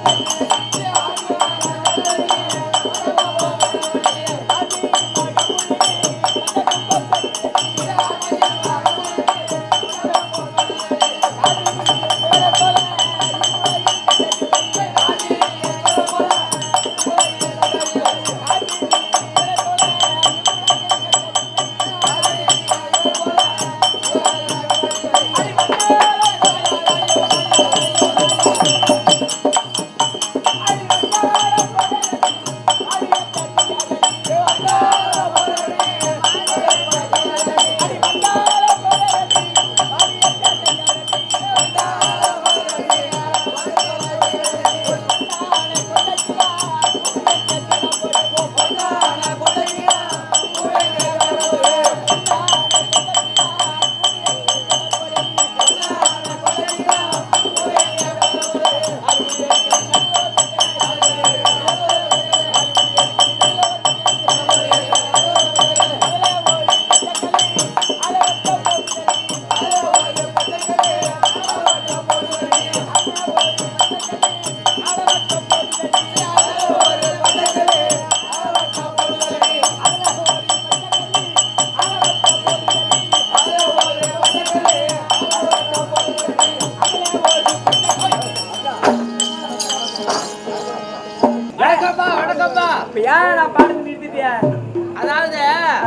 வணக்கம்ப்பா வணக்கம்ப்பா இப்ப ஏன் நான் பாட்டு நிறுத்திட்டியா அதாவது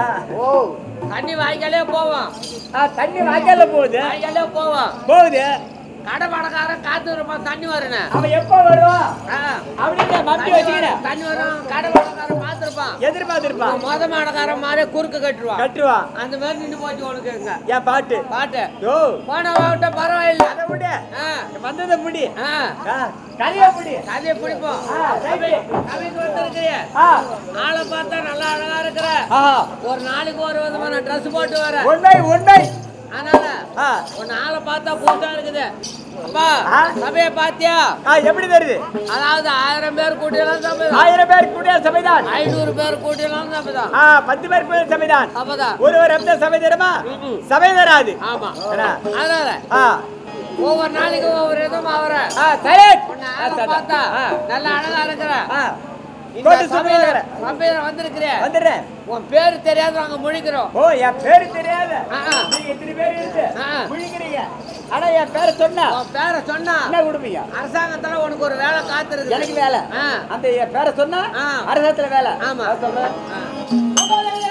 ஓ தண்ணி வாய்க்காலே போவோம் ஆ, தண்ணி வாய்க்கால போகுது வாய்க்காலே போவோம் போகுது கடை பணக்காரன் காத்து வருமா தண்ணி வரணும் அவன் எப்ப வருவான் ஆ, அப்படின்னு மம்பி தண்ணி வச்சுக்கிறேன் வரும், தண்ணி வரும் கடை பணக்காரன் பார்த்துருப்பான் எதிர்பார்த்திருப்பான் மொத மாடக்காரன் மாதிரி குறுக்கு கட்டுருவான் கட்டுவான் அந்த மாதிரி நின்று போச்சு உனக்கு இங்க என் பாட்டு பாட்டு யோ போன வாட்ட பரவாயில்ல அதை விடு ஆ, வந்ததை முடி ஆ, ஆ, கதையை முடி கதையை பிடிப்போம் ஆ, ரைட்டு. கதைக்கு வந்திருக்கிறிய ஆ, ஆளை பார்த்தா நல்லா அழகா இருக்கிற ஆஹா. ஒரு நாளைக்கு ஒரு விதமான ட்ரெஸ் போட்டு வர உண்மை உண்மை அதனால ஆ, உன் ஆளை பார்த்தா பூட்டா இருக்குது அப்பா ஆ? சபையை பாத்தியா ஆ, எப்படி தெரியுது அதாவது ஆயிரம் பேர் கூட்டியெல்லாம் சபைதான் ஆயிரம் பேர் கூடிய சபைதான் ஐநூறு பேர் கூட்டியெல்லாம் சபைதான் ஆ, பத்து பேர் கூடிய சபைதான் சபைதான் ஒருவர் எந்த சபை தருமா ம்ம். சபை தராது ஆமா என்ன? அதனால ஆ, ஒவ்வொரு நாளைக்கு ஒவ்வொரு இதுவும் அவர ஆ, சைலண்ட். உன்னை ஆ, ஆளை சரி. பார்த்தா ஆ, நல்ல அழகா இருக்கிற ஆ, இந்த போட்டு சபையில சொல்லுங்க. சபையில வந்திருக்கிறிய வந்துடுறேன் உன் பேரு தெரியாது நாங்க முழிக்கிறோம் ஓ என் பேரு தெரியாத ஆ, ஆ. நீங்க இத்தனை பேர் இருக்கு ஆ. முழிக்கிறீங்க ஆனா என் பேரை சொன்னா உன் பேரை சொன்னா என்ன கொடுப்பீங்க அரசாங்கத்துல உனக்கு ஒரு வேலை காத்திருக்கு எனக்கு வேலை ஆ. அந்த என் பேரை சொன்னா ஆ. அரசாங்கத்துல வேலை ஆமா. நான் சொல்றேன் ஆ.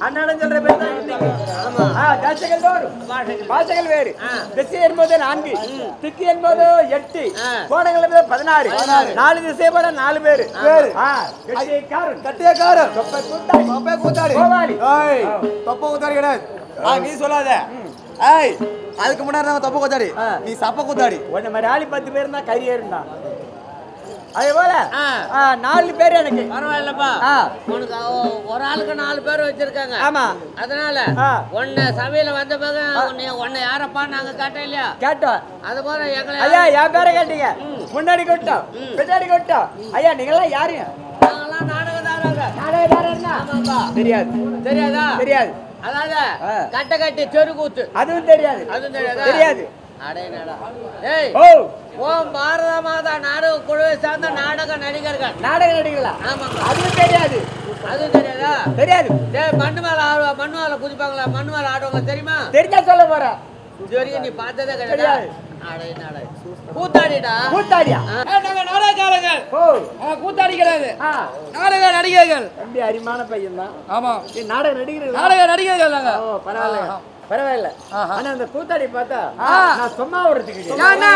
அண்ணாடம் சொல்ற பேர் தான் இன்னைக்கு. ஆமா. ஆ, தேசங்கள் தோறும் பாஷைகள். பாஷைகள் வேறு ஆ. திசை என்பது நான்கு திக்கு என்பது எட்டு ஆ. கோணங்கள் என்பது பதினாறு நாலு திசை போட நாலு பேரு பேரு. ஆ, கட்டியக்காரன் கட்டியக்காரன் தொப்பை கூட்டாளி தொப்பை கூத்தாடி கோவாளி. ஏய் தொப்பை கூத்தாடி கிடையாது ஆ நீ சொல்லாத ஏய் அதுக்கு முன்னாடி நம்ம தொப்பை கூத்தாடி ஆ. நீ சப்ப கூத்தாடி உன்ன மாதிரி ஆளு பத்து பேர் தான் கறி ஏறுந்தான் அதே போல ஆ. ஆ, நாலு பேர் எனக்கு பரவாயில்லப்பா ஆ. உனக்கு அவ- ஒரு ஆளுக்கு நாலு பேர் வச்சிருக்காங்க ஆமா அதனால ஆ. உன்னை சபையில வந்த பிறகு உன்னை உன்னை யாரப்பா நாங்க கேட்டோம் இல்லையா கேட்டோம் அது போல எங்களை ஐயா என் பேரை கேட்டீங்க முன்னாடி கொட்டோம் பின்னாடி கொட்டோம் ஐயா நீங்களாம் யாருங்க நாங்கெல்லாம் நாடகதாரங்க நாடகக்காரன்னா? ஆமாப்பா தெரியாது தெரியாதா தெரியாது அதாவது ஆ. கட்ட கட்டி தெருக்கூத்து அதுவும் தெரியாது அதுவும் தெரியாதா தெரியாது அடே நடா ஏய் ஓ ஓ பாரத மாதா நாடக குழுவை சார்ந்த நாடக நடிகர்கள் நாடக நடிகளா ஆமாங்க அதுவும் தெரியாது அதுவும் தெரியாதா தெரியாது டேய் மண்ணு மேல ஆடுவா மண்ணு மேல குதிப்பாங்களா மண்ணு மேல ஆடுவாங்க தெரியுமா தெரிஞ்சா சொல்ல போறேன் இது வரைக்கும் நீ பார்த்ததே கிடையாது தெரியாது. அடே நடா கூத்தாடிடா கூத்தாடியா ஆ, நாங்க நாடகக்காரங்கள் ஓ ஆ, கூத்தாடி கிடையாது ஆ நாடக நடிகர்கள் தம்பி அரிமான பையன் தான் ஆமா நீ நாடக நடிகர்கள் நாடக நடிகர்கள் நாங்க ஓ பரவாயில்ல பரவாயில்ல ஆனா அந்த கூத்தாடி பார்த்தா ஆ. நான் சும்மா விடுறதுக்கு ஏன்னா?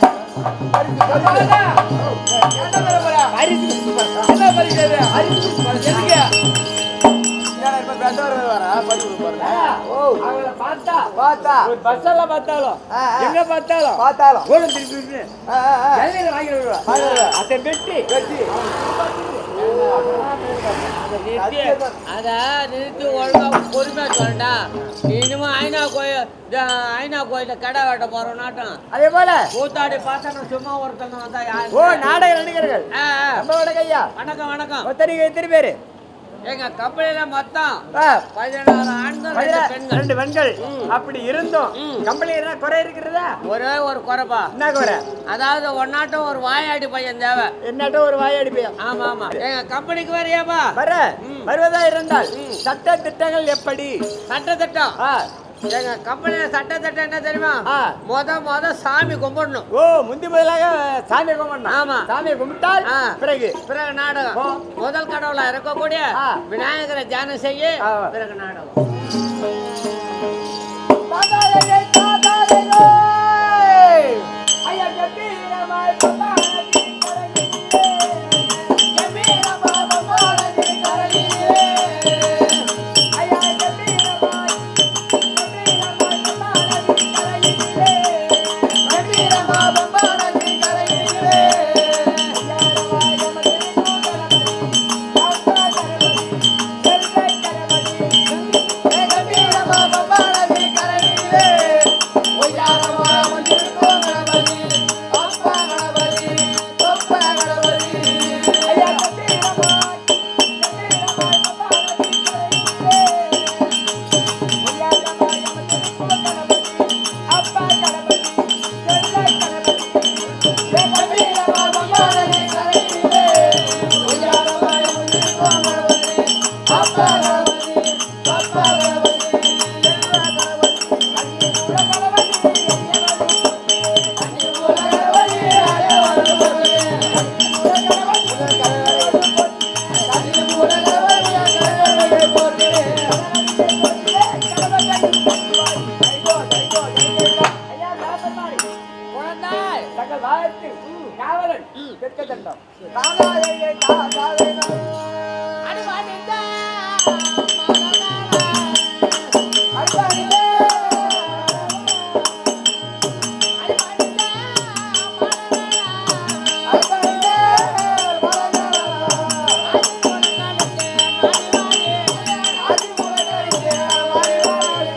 என்ன பரிசு அவங்கள பார்த்தா பார்த்தா ஒரு பஸ் எல்லாம் பார்த்தாலும் ஆ, ஆ. எங்க பார்த்தாலும் பார்த்தாலும் கோலம் திருப்பி ஆ, ஆ, ஆ. இளநீர் வாங்கி விடுவா வாங்கிடுவா. அதை வெட்டி வெட்டி. நிறுத்தி அத நிறுத்தி ஒழுங்கா பொறுமையா சொல்லண்டா இனிமே ஐநா கோயில் இந்த ஐநா கோயில கடை வெட்ட போறோம் நாட்டம் அதே போல கூத்தாடி பார்த்தா சும்மா ஒருத்தங்க வந்தா யாரு ஓ நாடக நடிகர்கள் ஆ, ஆ. நம்மளோட கையா வணக்கம் வணக்கம் ஒத்தனைக்கு எத்தனை பேரு எங்க கம்பெனில மொத்தம் ஆ, பதினாறு ஆண்கள் ரெண்டு பதினா- பெண்கள் ரெண்டு பெண்கள் அப்படி இருந்தோம் ம். கம்பெனி என்ன குறை இருக்கிறதா ஒரே ஒரு குறைப்பா என்ன குறை அதாவது ஒன்னாட்டம் ஒரு வாயாடி பையன் தேவை என்னட்ட ஒரு வாயாடி பையன் ஆமா ஆமா எங்க கம்பெனிக்கு வரியாப்பா வர ம். வருவதா இருந்தால் சட்ட திட்டங்கள் எப்படி சட்ட திட்டம் ஆ, எங்க கம்பெனில சட்ட திட்டம் என்ன தெரியுமா ஆ. முத முத சாமி கும்பிடணும் ஓ முந்தி முதலாக சாமியை கும்பிடணும் ஆமா. சாமியை கும்பிட்டால் ஆ. பிறகு பிறகு நாடகம் ஓ. முதல் கடவுளா இருக்கக்கூடிய ஆ. விநாயகரை தியானம் செய்ய ஆ. பிறகு நாடகம் ஐயா கம்பீரமாய் பொன்னாடி கரையிலே, கம்பீரமாய் பொன்னாடி கரையிலே. ஐயா கம்பீரமாய், கம்பீரமாய் பொன்னாடி கரையிலே, கம்பீரமாய் பொன்னாடி கரையிலே. ஐயாரவாய் எமது கணபதி, அப்பா கணபதி, செல்வை கணபதி, ஏ கம்பீரமாய் பொன்னாடி கரையிலே. ஒய்யாரமாய் எமது கணபதி, அப்பா கணபதி, அப்பா கணபதி. ஐயா கம்பீரமாய், கம்பீரமாய் பொன்னாடி கரையிலே. குழந்தாய் தங்கள் வாயத்தில் காவலன் தெற்க தண்டம் காவாயை காவாயினம் அடிவாரிலே அடிவாரிலே ஆதிமூலங்களிலே வாரிவாரே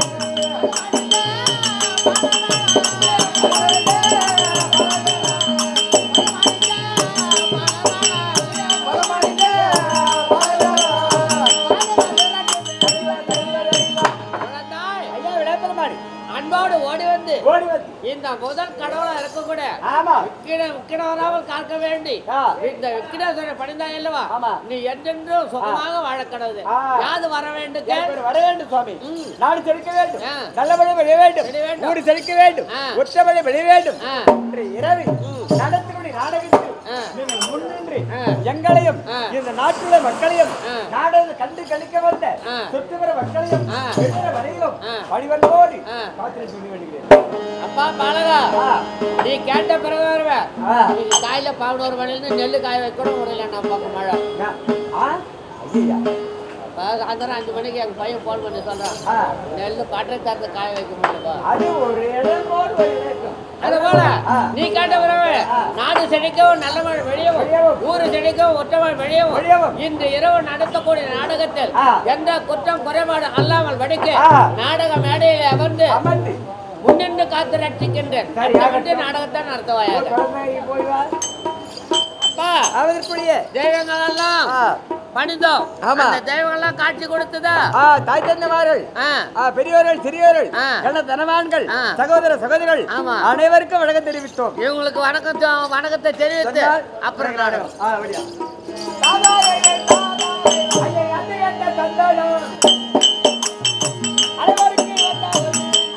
குழந்தாய் ஐயா விடப்பெருமாடி அன்போடு ஓடி வந்து ஓடி வந்து இந்த முதல் கடவுளா இருக்கக்கூடிய ஆமா விக்கிட விக்கிட வராமல் காக்க வேண்டி ஆ. இந்த விக்கிடேஸ்வரரை பணிந்தாய் அல்லவா ஆமா. நீ என்றென்றும் சுகமாக வாழ கடவுது ஆ. யாது வர வேண்டும் என் பேர் வர வேண்டும் சுவாமி ம். நாடு செழிக்க வேண்டும் ஆ. நல்லபடி விளைய வேண்டும் விளைய வேண்டும். ஊடு செழிக்க வேண்டும் ஆ. உற்றபடி விளைய வேண்டும் ஆ. இன்று இரவு நடத்தக்கூடிய நாடகத்தில் ஆ. நீங்கள் முன்னின்று ஆ. எங்களையும் ஆ. இந்த நாட்டுல மக்களையும் ஆ. நாடு கண்டு கழிக்க வந்த ஆ. சுற்றுப்புற மக்களையும் ஆ. எதிர வரையிலும் ஆ. வழிவந்தோடி ஆ. காத்திரை சொல்லி வருகிறேன் அப்பா பாலகா ஆ. நீ கேட்ட பிறகு வருவேன் ஆ. இன்னைக்கு காலையில பதினோரு மணிலேருந்து நெல்லு காய வைக்க கூட முடியல நான் பார்க்க மழை ஞா- ஆ? ஐயா. சாயந்தரம் அஞ்சு மணிக்கு எங்கள் பையன் ஃபோன் பண்ணி சொல்கிறான் ஆ. நெல் பட்டை தரத்து காய வைக்க முடியலப்பா அது ஒரு இடமோடு ஒரு இலக்கம். அது போல ஆ. நீ கேட்ட பிறகு ஆ. நாடு செழிக்கவும் நல்ல மழை வெளியவும் வெளியவும். ஊரு செழிக்கவும் ஒற்ற மழை வெளியவும் வெளியவும். இன்று இரவு நடத்தக்கூடிய நாடகத்தில் ஆ. எந்த குற்றம் குறைபாடு அல்லாமல் வடிக்க ஆ. நாடக மேடையில் அமர்ந்து அமர்ந்து முன்னின்று காத்து ரட்சிக்கின்றேன் சரி, கட்டப்பட்டு ஆகட்டும். நாடகத்தை ஒரு நடத்துவாயாக குழந்தை போய் வா அப்பா அவதற்குரிய தெய்வங்கள் எல்லாம் ஆ. பணிந்தோம் ஆமா. அந்த தெய்வங்கள் எல்லாம் காட்சி கொடுத்ததா ஆ, தாய் தந்தைமார்கள் ஆ. ஆ, பெரியவர்கள் சிறியவர்கள் ஆ. என தனவான்கள் ஆ. சகோதர சகோதரிகள் ஆமா. அனைவருக்கும் வணக்கம் தெரிவித்தோம் இவங்களுக்கு வணக்கத்தை வணக்கத்தை தெரிவித்து சொன்னால் அப்புறம் நாடகம் ஆ, அப்படியா. தாதாயையே, தாதாயை, ஐயை, அன்னை என்ற சந்தானம். அனைவருக்கும் வந்தாலும்.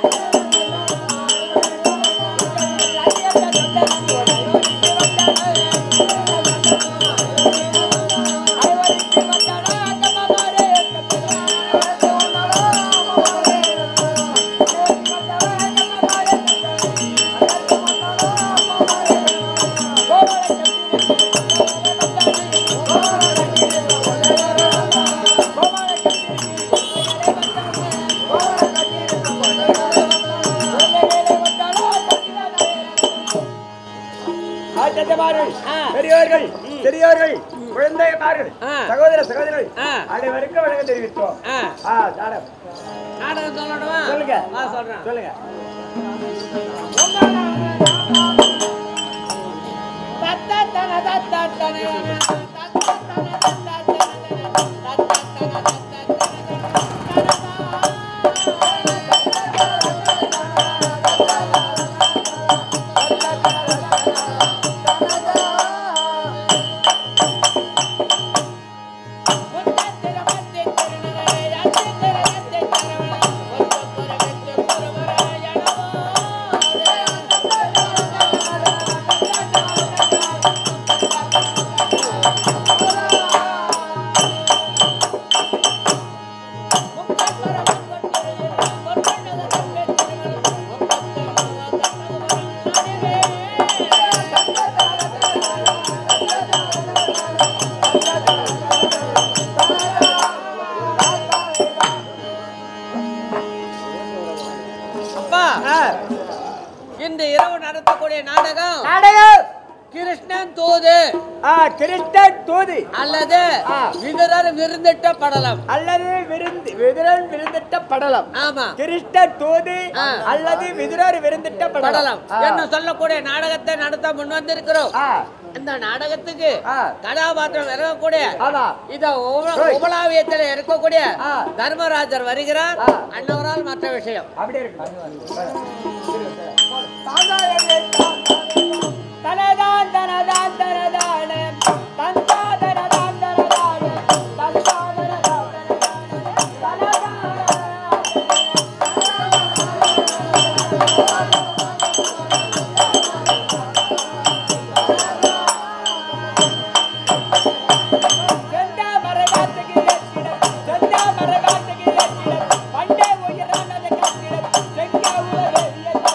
ஐயை என்ற சந்தானம். அனைவருக்கும் வந்தாலும் அக்கமாமாரே, ஆச்சரியமார்கள், ஆ. பெரியவர்கள் சிறியவர்கள் குழந்தைமார்கள் ஆ. சகோதர சகோதரிகள் ஆ. அனைவருக்கும் வணக்கம் தெரிவித்தோம் ஆ, ஆ, தாடம். நாடகம் சொல்லணுமா சொல்லுங்க வா சொல்றேன் சொல்லுங்க அப்பா ஆ. இன்று இரவு நடத்தக்கூடிய நாடகம் நாடகம் கிருஷ்ணன் தூது ஆ, கிறிஸ்டன் தூது அல்லது ஆ. விதரர் விருந்திட்ட படலம் அல்லது விருந்து விதுரன் விருந்திட்ட படலம் ஆமா கிறிஸ்டன் தூது ஆ. அல்லது விதுரர் விருந்திட்ட படலம் படலம் ஆ. என்ன சொல்லக்கூடிய நாடகத்தை நடத்த முன் வந்திருக்கிறோம் ஆ, இந்த நாடகத்துக்கு ஆ. கதாபாத்திரம் இறங்கக்கூடிய ஆமா இத உப- ஓய். உபலாவியத்தில் இருக்கக்கூடிய ஆ. தர்மராஜர் வருகிறார் ஆ. அன்னவரால் மற்ற விஷயம் அப்படியே இருக்கு தனதான் தனதான் தனதான தந்தா தனதான் தனதான தந்தா தனதான் செந்தா மரகாத்துக்கு ஏற்றிட செந்தா மரகாத்துக்கு ஏற்றிட பண்டே உயிரானது கட்டிட செங்கா உலகேறிய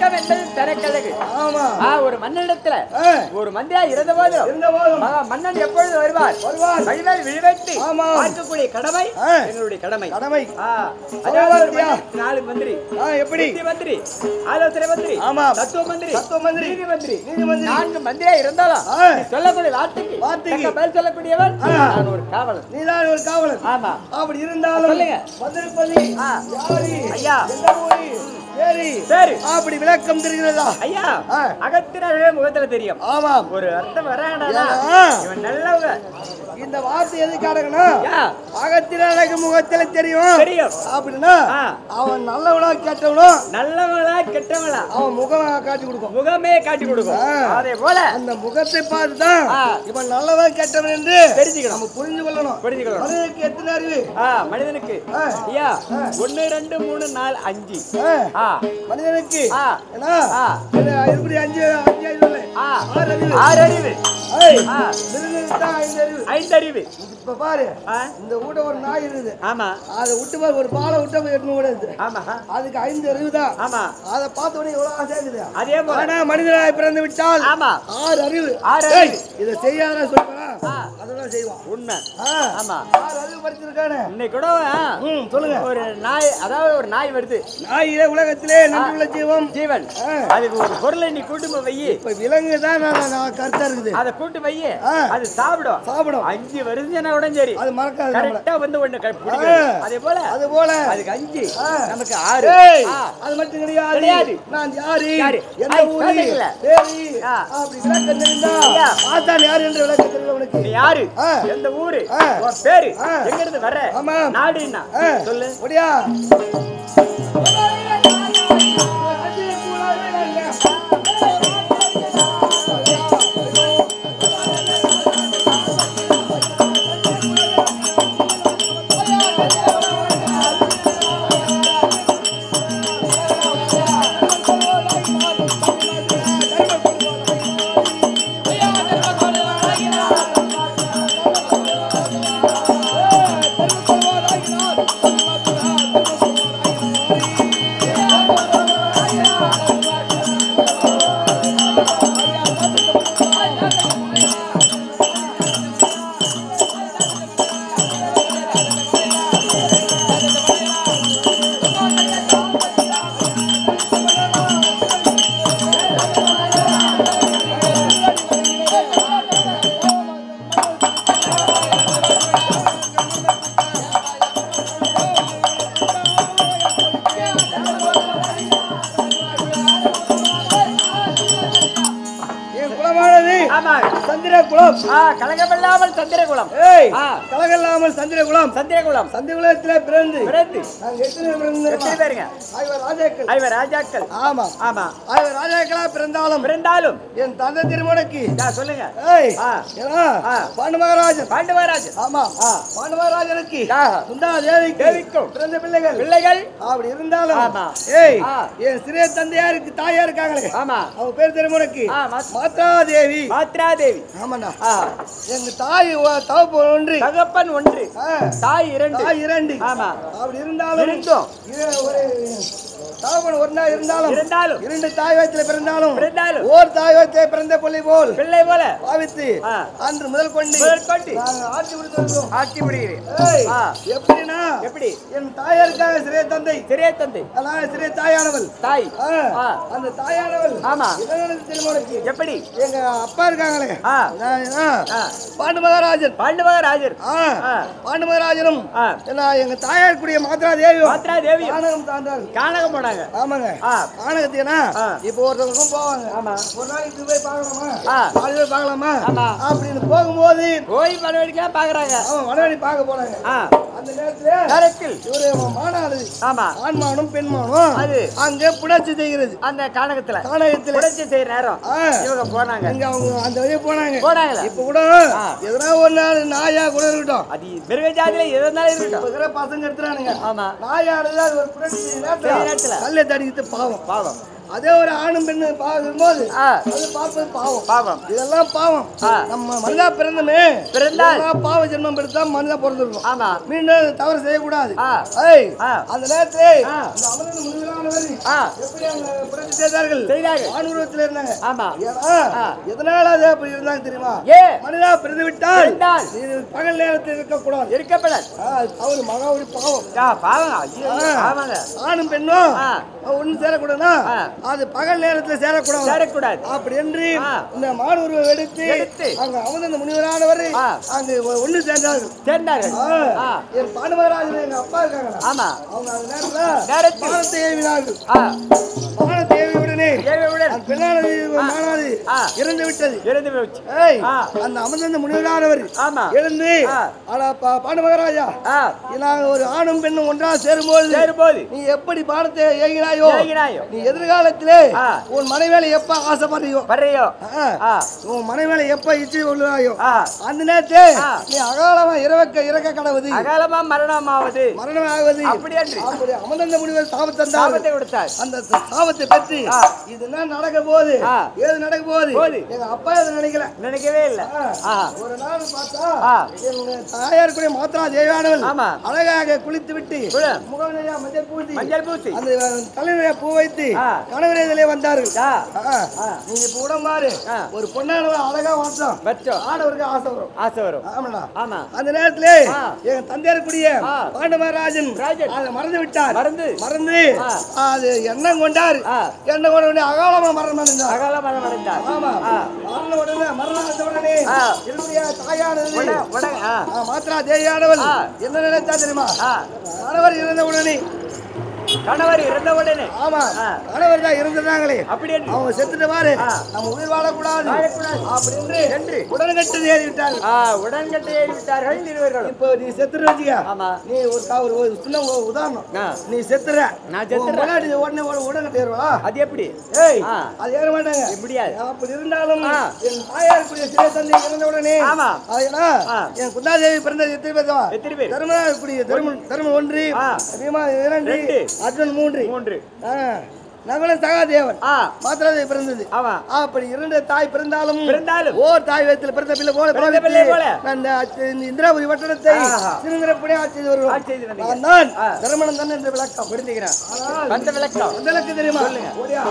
விளக்கம் என்பது தனக்கழகு ஆமா ஆ, ஒரு மன்னனிடத்துல ஆ, ஒரு மந்திரியா இருந்த போதும் இருந்த போதும் மகா மன்னன் எப்பொழுது வருவார் வருவார் வழிமேல் விழிவைத்து ஆமா. பார்க்கக்கூடிய கடமை ஆ. எங்களுடைய கடமை கடமை ஆ, அதாவது ஒரு சோழவர்த்தியா? மந்திரி, நாலு மந்திரி ஆ, எப்படி புத்தி மந்திரி ஆலோசனை மந்திரி ஆமா. தத்துவ மந்திரி தத்துவ மந்திரி. நீதி மந்திரி நீதி மந்திரி. நான்கு மந்திரியா இருந்தாலும் ஆ. நீ சொல்லக்கூடிய வார்த்தைக்கு வார்த்தைக்கு. தக்க பதில் சொல்லக்கூடியவன் ஆ. நான் ஒரு காவலன் நீதான் ஒரு காவலன் ஆமா அப்படி இருந்தாலும் சொல்லுங்க. வந்திருப்பது ஆ. யாரு ஐயா. எந்த ஊரு சரி சரி அப்படி விளக்கம் தெரிகிறதா ஐயா ஆ. அகத்தினரே முகத்துல தெரியும் ஆமாம் ஒரு அர்த்தம் வராடா ஆ. இவன் நல்லவங்க இந்த வார்த்தை எதுக்காரங்கன்னா ஐயா, அகத்தினருக்கு முகத்துல தெரியும் தெரியும் அப்படின்னா ஆ. அவன் நல்லவனா கேட்டவனோ நல்லவங்களா கெட்டவங்களா அவன் முகம் காட்டி கொடுக்கும் முகமே காட்டி கொடுக்கும் ஆ. அதே போல அந்த முகத்தை பார்த்து தான் ஆ. இவன் நல்லவன் கெட்டவன் என்று தெரிஞ்சுக்கணும் நம்ம புரிஞ்சு கொள்ளணும் புரிஞ்சுக்கணும் மனிதனுக்கு எத்தனை அறிவு ஆ மனிதனுக்கு ஆ. ஐயா ஒன்னு ரெண்டு மூணு நாலு அஞ்சு ஆ. ஆ மனிதனுக்கு ஆ. ஏன்னா ஆ. இது இப்படி அஞ்சு அஞ்சு அறிவு இல்லை ஆ ஆறு அறிவு ஆறு அறிவு ஏய், ஆ. மிருகங்களுக்கு தான் ஐந்து அறிவு ஐந்து அறிவு இப்ப பாரு ஆ இந்த வீட ஒரு நாய் இருக்குது ஆமா அதை விட்டு பாரு ஒரு பாலை விட்டு போய் எட்டு கூடாது ஆமா அதுக்கு ஐந்து அறிவு தான் ஆமா அதை பார்த்த உடனே எவ்வளவு ஆசையா இருக்குது அதே போல ஆனா மனிதனாய் பிறந்து விட்டால் ஆமா ஆறு அறிவு ஆறு ஏய், அறிவு. இதை செய்யாத சொல்லுவானா ஆ. அதெல்லாம் செய்வான் உண்மை ஆ. ஆமா ஆறு அறிவு படிச்சிருக்கானே இன்னைக்கு கூட ஆ, ம் சொல்லுங்க ஒரு நாய் அதாவது ஒரு நாய் வருது நாயிலே உலகத்திலே நன்றியுள்ள ஜீவம் ஜீவன் ஆ. அதுக்கு ஒரு பொருளை நீ கூட்டு போய் வை இப்ப விலங்கு தான் நான் நான் கருத்தா இருக்குது அதை கூட்டு வை ஆ. அது சாப்பிடும் சாப்பிடும் அஞ்சு வருஷம் கூட சரி அது மறக்காது நம்மள. கரெக்டா வந்து ஒண்ணு க- பிடிக்கும் ஆ. அதே போல அது போல அதுக்கு அஞ்சு ஆ. நமக்கு ஆறு ஏய், ஆ. அது மட்டும் கிடையாது கிடையாது. நான் யாரு யாரு? எந்த ஐய், ஊரு குழந்தைங்கள. சரி ஆ. அப்படி விளக்கம் தெரிந்தா ஐயா. ஆசான் யாரு என்று விளக்கம் தெரியல உனக்கு நீ யாரு ஆ. எந்த ஊரு ஆ. உன் பேரு ஆ. எங்க இருந்து வர்ற ஆமா. நாடு என்ன ஆ. சொல்லு முடியா என் குலமானது ஆமா சந்திர குலம் ஆ கலகமில்லாமல் சந்திரகுலம் ஏய் ஆ. கலகல்லாமல் சந்திர குலம் சந்திரகுலம் சந்திர குலத்திலே பிறந்து பிறந்து நாங்க எத்தனை பிறந்து எத்தனை பேருங்க ஐவர் ராஜாக்கள் ஐவர் ராஜாக்கள் ஆமா ஆமா ஐவர் ராஜாக்களா பிறந்தாலும் பிறந்தாலும் என் தந்தை திருமணக்கு யா, சொல்லுங்க ஏய் ஆ. ஏன்னா ஆ. பாண்டு மகாராஜன் பாண்டவராஜன் ஆமா பாண்டு மகாராஜனுக்கு யா. சுந்தா தேவிக்கு தேவிக்கும். பிறந்த பிள்ளைகள் பிள்ளைகள் அப்படி இருந்தாலும் ஆமா. ஏய் ஆ. என் சிறிய தந்தையாருக்கு தாயா இருக்காங்களே ஆமா அவங்க பேர் திருமணக்கு ஆ, மாத்- மாதா தேவி மாத்ரா தேவி ஆமாண்ணா ஆ எங்க தாய் ஒ- தகப்பு ஒன்று தகப்பன் ஒன்று ஆ. தாய் இரண்டு தாய் இரண்டு ஆமா அப்படி இருந்தாலும் இருந்தும். இரு- ஒரு தகப்பன் ஒன்றா இருந்தாலும் இருந்தாலும் இரண்டு தாய் வயத்துல பிறந்தாலும் பிறந்தாலும் ஓர் தாய் வயத்திலே பிறந்த பிள்ளை போல் பிள்ளை போல பாவித்து ஆ. அன்று முதல் கொண்டு முதல் கொண்டு நாங்கள் ஆட்சி கொடுத்திருக்கிறோம் ஆட்சி முடிகிறேன் ஏய், ஆ. எப்படின்னா எப்படி என் தாயாருக்காக சிறிய தந்தை சிறிய தந்தை அதான் சிறிய தாயானவள் தாய் ஆ, ஆ. அந்த தாயானவள் ஆமா. இதனால திருமணக்கு எப்படி எங்க அப்பா இருக்காங்களே ஆ. நான், ஆ, ஆ. பாண்டு மகாராஜன் பாண்டவராஜர் ஆ, ஆ. பாண்டு மகாராஜனும் ஆ. என்ன எங்க தாயார் கூடிய மாத்ரா தேவியும் மாத்ரா தேவி ஆனகம் தாண்டார்கள் காணகம் போனாங்க ஆமாங்க ஆ. ஆனகத்துக்குனா ஆ. இப்போ ஒருத்தவங்களுக்கும் போவாங்க ஆமா. ஒரு நாளைக்கு இது போய் பார்க்கலாமா ஆ. நாலு பேர் பார்க்கலாமா ஆமா. அப்படின்னு போகும்போது போய் பணவடிக்கலாம் பாக்குறாங்க அவன் வடவழி பார்க்க போனாங்க ஆ அந்த நேரத்துல நேரத்தில் இவரு மானாடு ஆமா ஆண்மானும் பெண்மானும் அது. அங்கே புணர்ச்சி செய்கிறது அந்த காணகத்துல கானகத்துல புரட்சி செய்யற நேரம் ஆ. இவங்க போனாங்க இங்க அவங்க அந்த வழியே போனாங்க போனாங்களா இப்ப கூட ஆ. எதனா ஒரு நாள் நாயா கூட இருக்கட்டும் அது மிருக ஜாதியில எது இருந்தாலும் இப்ப இருக்கட்டும் இருக்கிற பசங்க எடுத்துறானுங்க ஆமா நாயானது அது ஒரு புரட்சி செய்யுற செய்யுற நேரத்துல நேரத்துல. கல்லை தடிக்கிறது பாவம் பாவம் அதே ஒரு ஆணும் பெண்ணு பார்க்கும்போது ஆ அது பார்ப்பது பாவம் பாவம் இதெல்லாம் பாவம் ஆ. நம்ம மனிதா பிறந்தமே பிறந்தால். இதெல்லாம் பாவ ஜென்மம் எடுத்தா மனிதா பிறந்திருக்கும் ஆமா மீண்டும் அது தவறு செய்யக்கூடாது ஆ ஏய் ஆ. அந்த நேரத்திலே ஆ. இந்த அமரன் முடிவெல்லாம் முனிவரானவர் ஆ எப்படி அவங்க புரட்சி செய்தார்கள் செய்தார்கள். வானுருவத்தில் இருந்தாங்க ஆமா ஏன்னா, ஆ. எதனால அது அப்படி இருந்தாங்க தெரியுமா ஏ மனிதா பிறந்து விட்டால் இருந்தால் இது பகல் நேரத்தில் இருக்கக்கூடாது இருக்கப்படாது ஆ, அவர் மகாவடி பாவம் ஆ பாவங்க ஐயோ ஆமாங்க ஆணும் பெண்ணும் ஆ. ஒண்ணு சேரக்கூடாதுன்னா ஆ. அது பகல் நேரத்துல சேரக்கூடாது சேரக்கூடாது அப்படி என்று ஆ. இந்த மாணவர்கள் எடுத்து எடுத்து. அங்க அமர்ந்த முனிவரானவர் ஆ. அங்க ஒண்ணு சேர்ந்தார்கள் சேர்ந்தார்கள் ஆ. ஆ என் பானுமராஜன் எங்க அப்பா இருக்காங்க ஆமா அவங்க அந்த நேரத்துல நேரத்தில். வானத்தை ஏவினார்கள் ஆ வானத்தை ஏவி உடனே தேவையுடன் அந்த பெண்ணானது மானாது ஆ. இறந்து விட்டது இருந்து போச்சு ஏய் ஆ. அந்த அமர்ந்த முனிவரானவர் ஆமா எழுந்து ஆ. ஆனா பா- பாண்டு மகாராஜா ஆ நாங்க ஒரு ஆணும் பெண்ணும் ஒன்றாக சேரும்போது சேரும்போது நீ எப்படி பாடத்தை ஏகினாயோ ஏகினாயோ நீ எதிர்காலத்திலே ஆ. உன் மனைவேலை எப்ப ஆசைப்படுறியோ வர்றையோ ஆ, ஆ உன் மனைவேலை எப்ப இச்சு கொள்ளுவாயோ ஆ அந்த நேரத்தை ஆ. நீ அகாலமா இறக்க இறக்க கடவுது அகாலமா மரணமாவது மரணம் ஆகுது அப்படி அன்று அப்படி அமர்ந்த முனிவர் சாபத்தந்தார் சாபத்தை கொடுத்தார் அந்த ச- சாபத்தை பெற்று ஆ. இது என்ன நடக்க போகுது ஆ. ஏது நடக்க போகுது போகுது. எங்க அப்பா எது நினைக்கல நினைக்கவே இல்லை ஆ ஒரு நாள் பார்த்தா ஆ. எங்க தாயார் கூட மாத்ரா தேவானவள் ஆமா. அழகாக குளித்து விட்டு குளு. முகநையா மஞ்சள் பூசி மஞ்சள் பூசி அந்த தலைவரைய பூ வைத்து ஆ. கணவரேதிலே வந்தார்கள் ஆ ஆ. ஆ. நீங்க இப்ப உடம்பு பாரு ஆ. ஒரு பொண்ணானவ அழகா வாசம் வச்சோம் ஆடவருக்கு ஆசை வரும் ஆசை வரும் ஆமாடா ஆமா அந்த நேரத்திலே ஆ. எங்க தந்தையார் கூடிய ஆ. பாண்டவராஜன் ராஜன். அதை மறந்து விட்டார் மறந்து மறந்து ஆ. அது எண்ணம் கொண்டார் ஆ. எண்ணம் கொண்ட உடனே அகாலமா மரணம் அடைந்தார் அகால மரணம் அடைந்தார் ஆமா ஆ. மரண உடனே மரணம் அடைந்த உடனே ஆ. என்னுடைய தாயானது உட உட ஆ ஆ, மாத்ரா தேவியானவள் ஆ. என்ன நினைத்தா தெரியுமா ஆ கணவர் இறந்த உடனே கணவர் இறந்த உடனே ஆமா ஆ. கணவர் தான் இறந்துட்டாங்களே அப்படி என்று அவங்க செத்துட்டு பாரு ஆ. நம்ம உயிர் வாழக்கூடாது வாழக்கூடாது. அப்படின்னு என்று. உடன்கட்டு ஏறி விட்டாங்க ஆ உடன்கட்டை ஏறி விட்டார்கள் இருவர்களும் இப்போ நீ செத்துட்டு வச்சுக்க ஆமா நீ ஒரு கா- ஒரு ஒரு சின்ன ஒரு உதாரணம் ஆ. நீ செத்துற நான் செத்துறேன். உன் முன்னாடி உடனே ஒரு உடன்கட்டு ஏறுவா அது எப்படி ஏய் ஆ. அது ஏற மாட்டாங்க முடியாது அப்படி இருந்தாலும் ஆ. என் தாயார் கூடிய சிறை தந்தை இறந்த உடனே ஆமா. அதனா ஆ. என் குந்தாதேவி பிறந்தது எத்தனை பேர் தான் எத்தனை பேர் தர்மனார் கூடிய தர்மன் தர்மன் ஒன்று ஆ. பீமா இரண்டு ரெண்டு. அர்ஜுன் மூன்று மூன்று ஆ. நகுலன் சகாதேவன் ஆ மாத்திராதேவி பிறந்தது ஆமா அப்படி இரண்டு தாய் பிறந்தாலும் பிறந்தாலும் ஓர் தாய் வயிற்றில் பிறந்த பிள்ளை போல பிறந்த பாவித்து பிள்ளை போல. அந்த அச்ச- இந்த இந்திராபுரி வட்டணத்தை ஆஹா. சிறுங்கிரப்படி ஆட்சி செய்து வருவோம் ஆட்சி செய்து வந்தீங்க. நான் தான் ஆ. தர்மணன் தான் என்று விளக்கம் புரிஞ்சுக்கிறேன் ஆனால் வந்த விளக்கம் அந்த விளக்கம் தெரியுமா ஓடியா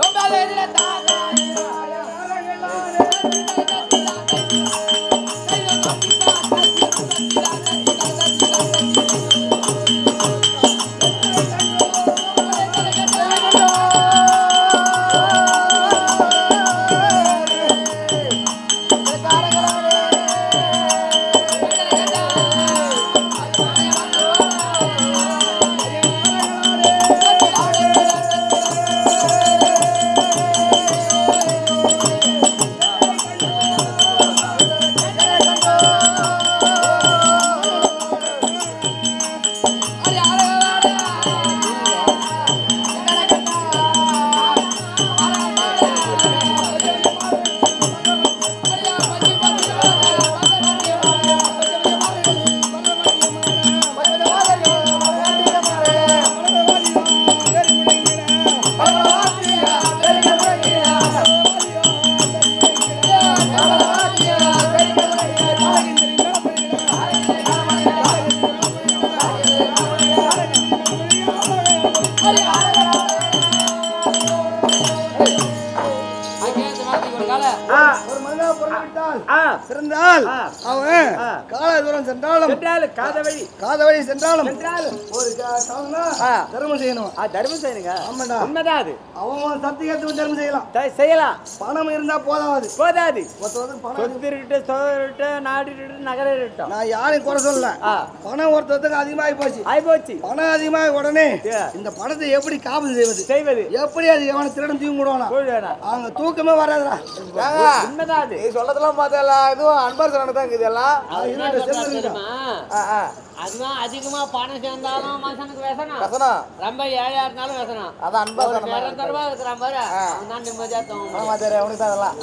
ஆ ஒரு மனிதா புறப்பட்டால் ஆ சிறந்தால் ஆ. அவன் ஆ. கால தூரம் சென்றாலும் சென்றாலும் காத வழி காதவழி சென்றாலும் சென்றாலும் ஒரு கா- காலம்னா ஆ. தர்மம் செய்யணும் ஆ தர்மம் செய்யுங்க ஆமாண்டா உண்மைதான் அது அவன் சத்தியத்துக்கு தர்மம் செய்யலாம் த- செய்யலாம் பணம் இருந்தா போதாது போதாது ஒருத்தருக்கு பணம் சொத்து இருக்கட்டும் சோறு இருக்கட்டும் நாடு இருக்கட்டும் நகரம் இருக்கட்டும் நான் யாரையும் குறை சொல்லல ஆ பணம் ஒருத்தருக்கு அதிகமாகி போச்சு ஆயிப்போச்சு பணம் அதிகமாக உடனே ஏ. இந்த பணத்தை எப்படி காவல் செய்வது செய்வது எப்படி அது எவனை திருடன் தூக்கி விடுவானா கூழ் வேணாம் அவங்க தூக்கமே வராதுடா உண்மைதான் அது நீ சொல்லதெல்லாம் பார்த்தா இதுவும் அன்பர் சொன்னது தான் இதெல்லாம் அவர் என்ன சொல்றாரு தெரியுமா ஆ, ஆ. அதுதான் அதிகமா பணம் சேர்ந்தாலும் மனுஷனுக்கு வேசனம் வசனம் ரொம்ப ஏழையா இருந்தாலும் வேசனம் அதான் அன்பா ஒரு சொன்ன மாதிரி நிரந்தரமா இருக்கிறான் பாரு அவன் தான் நிம்மதியா தூங்க ஆமா சரி அவனுக்கு தான் அதெல்லாம்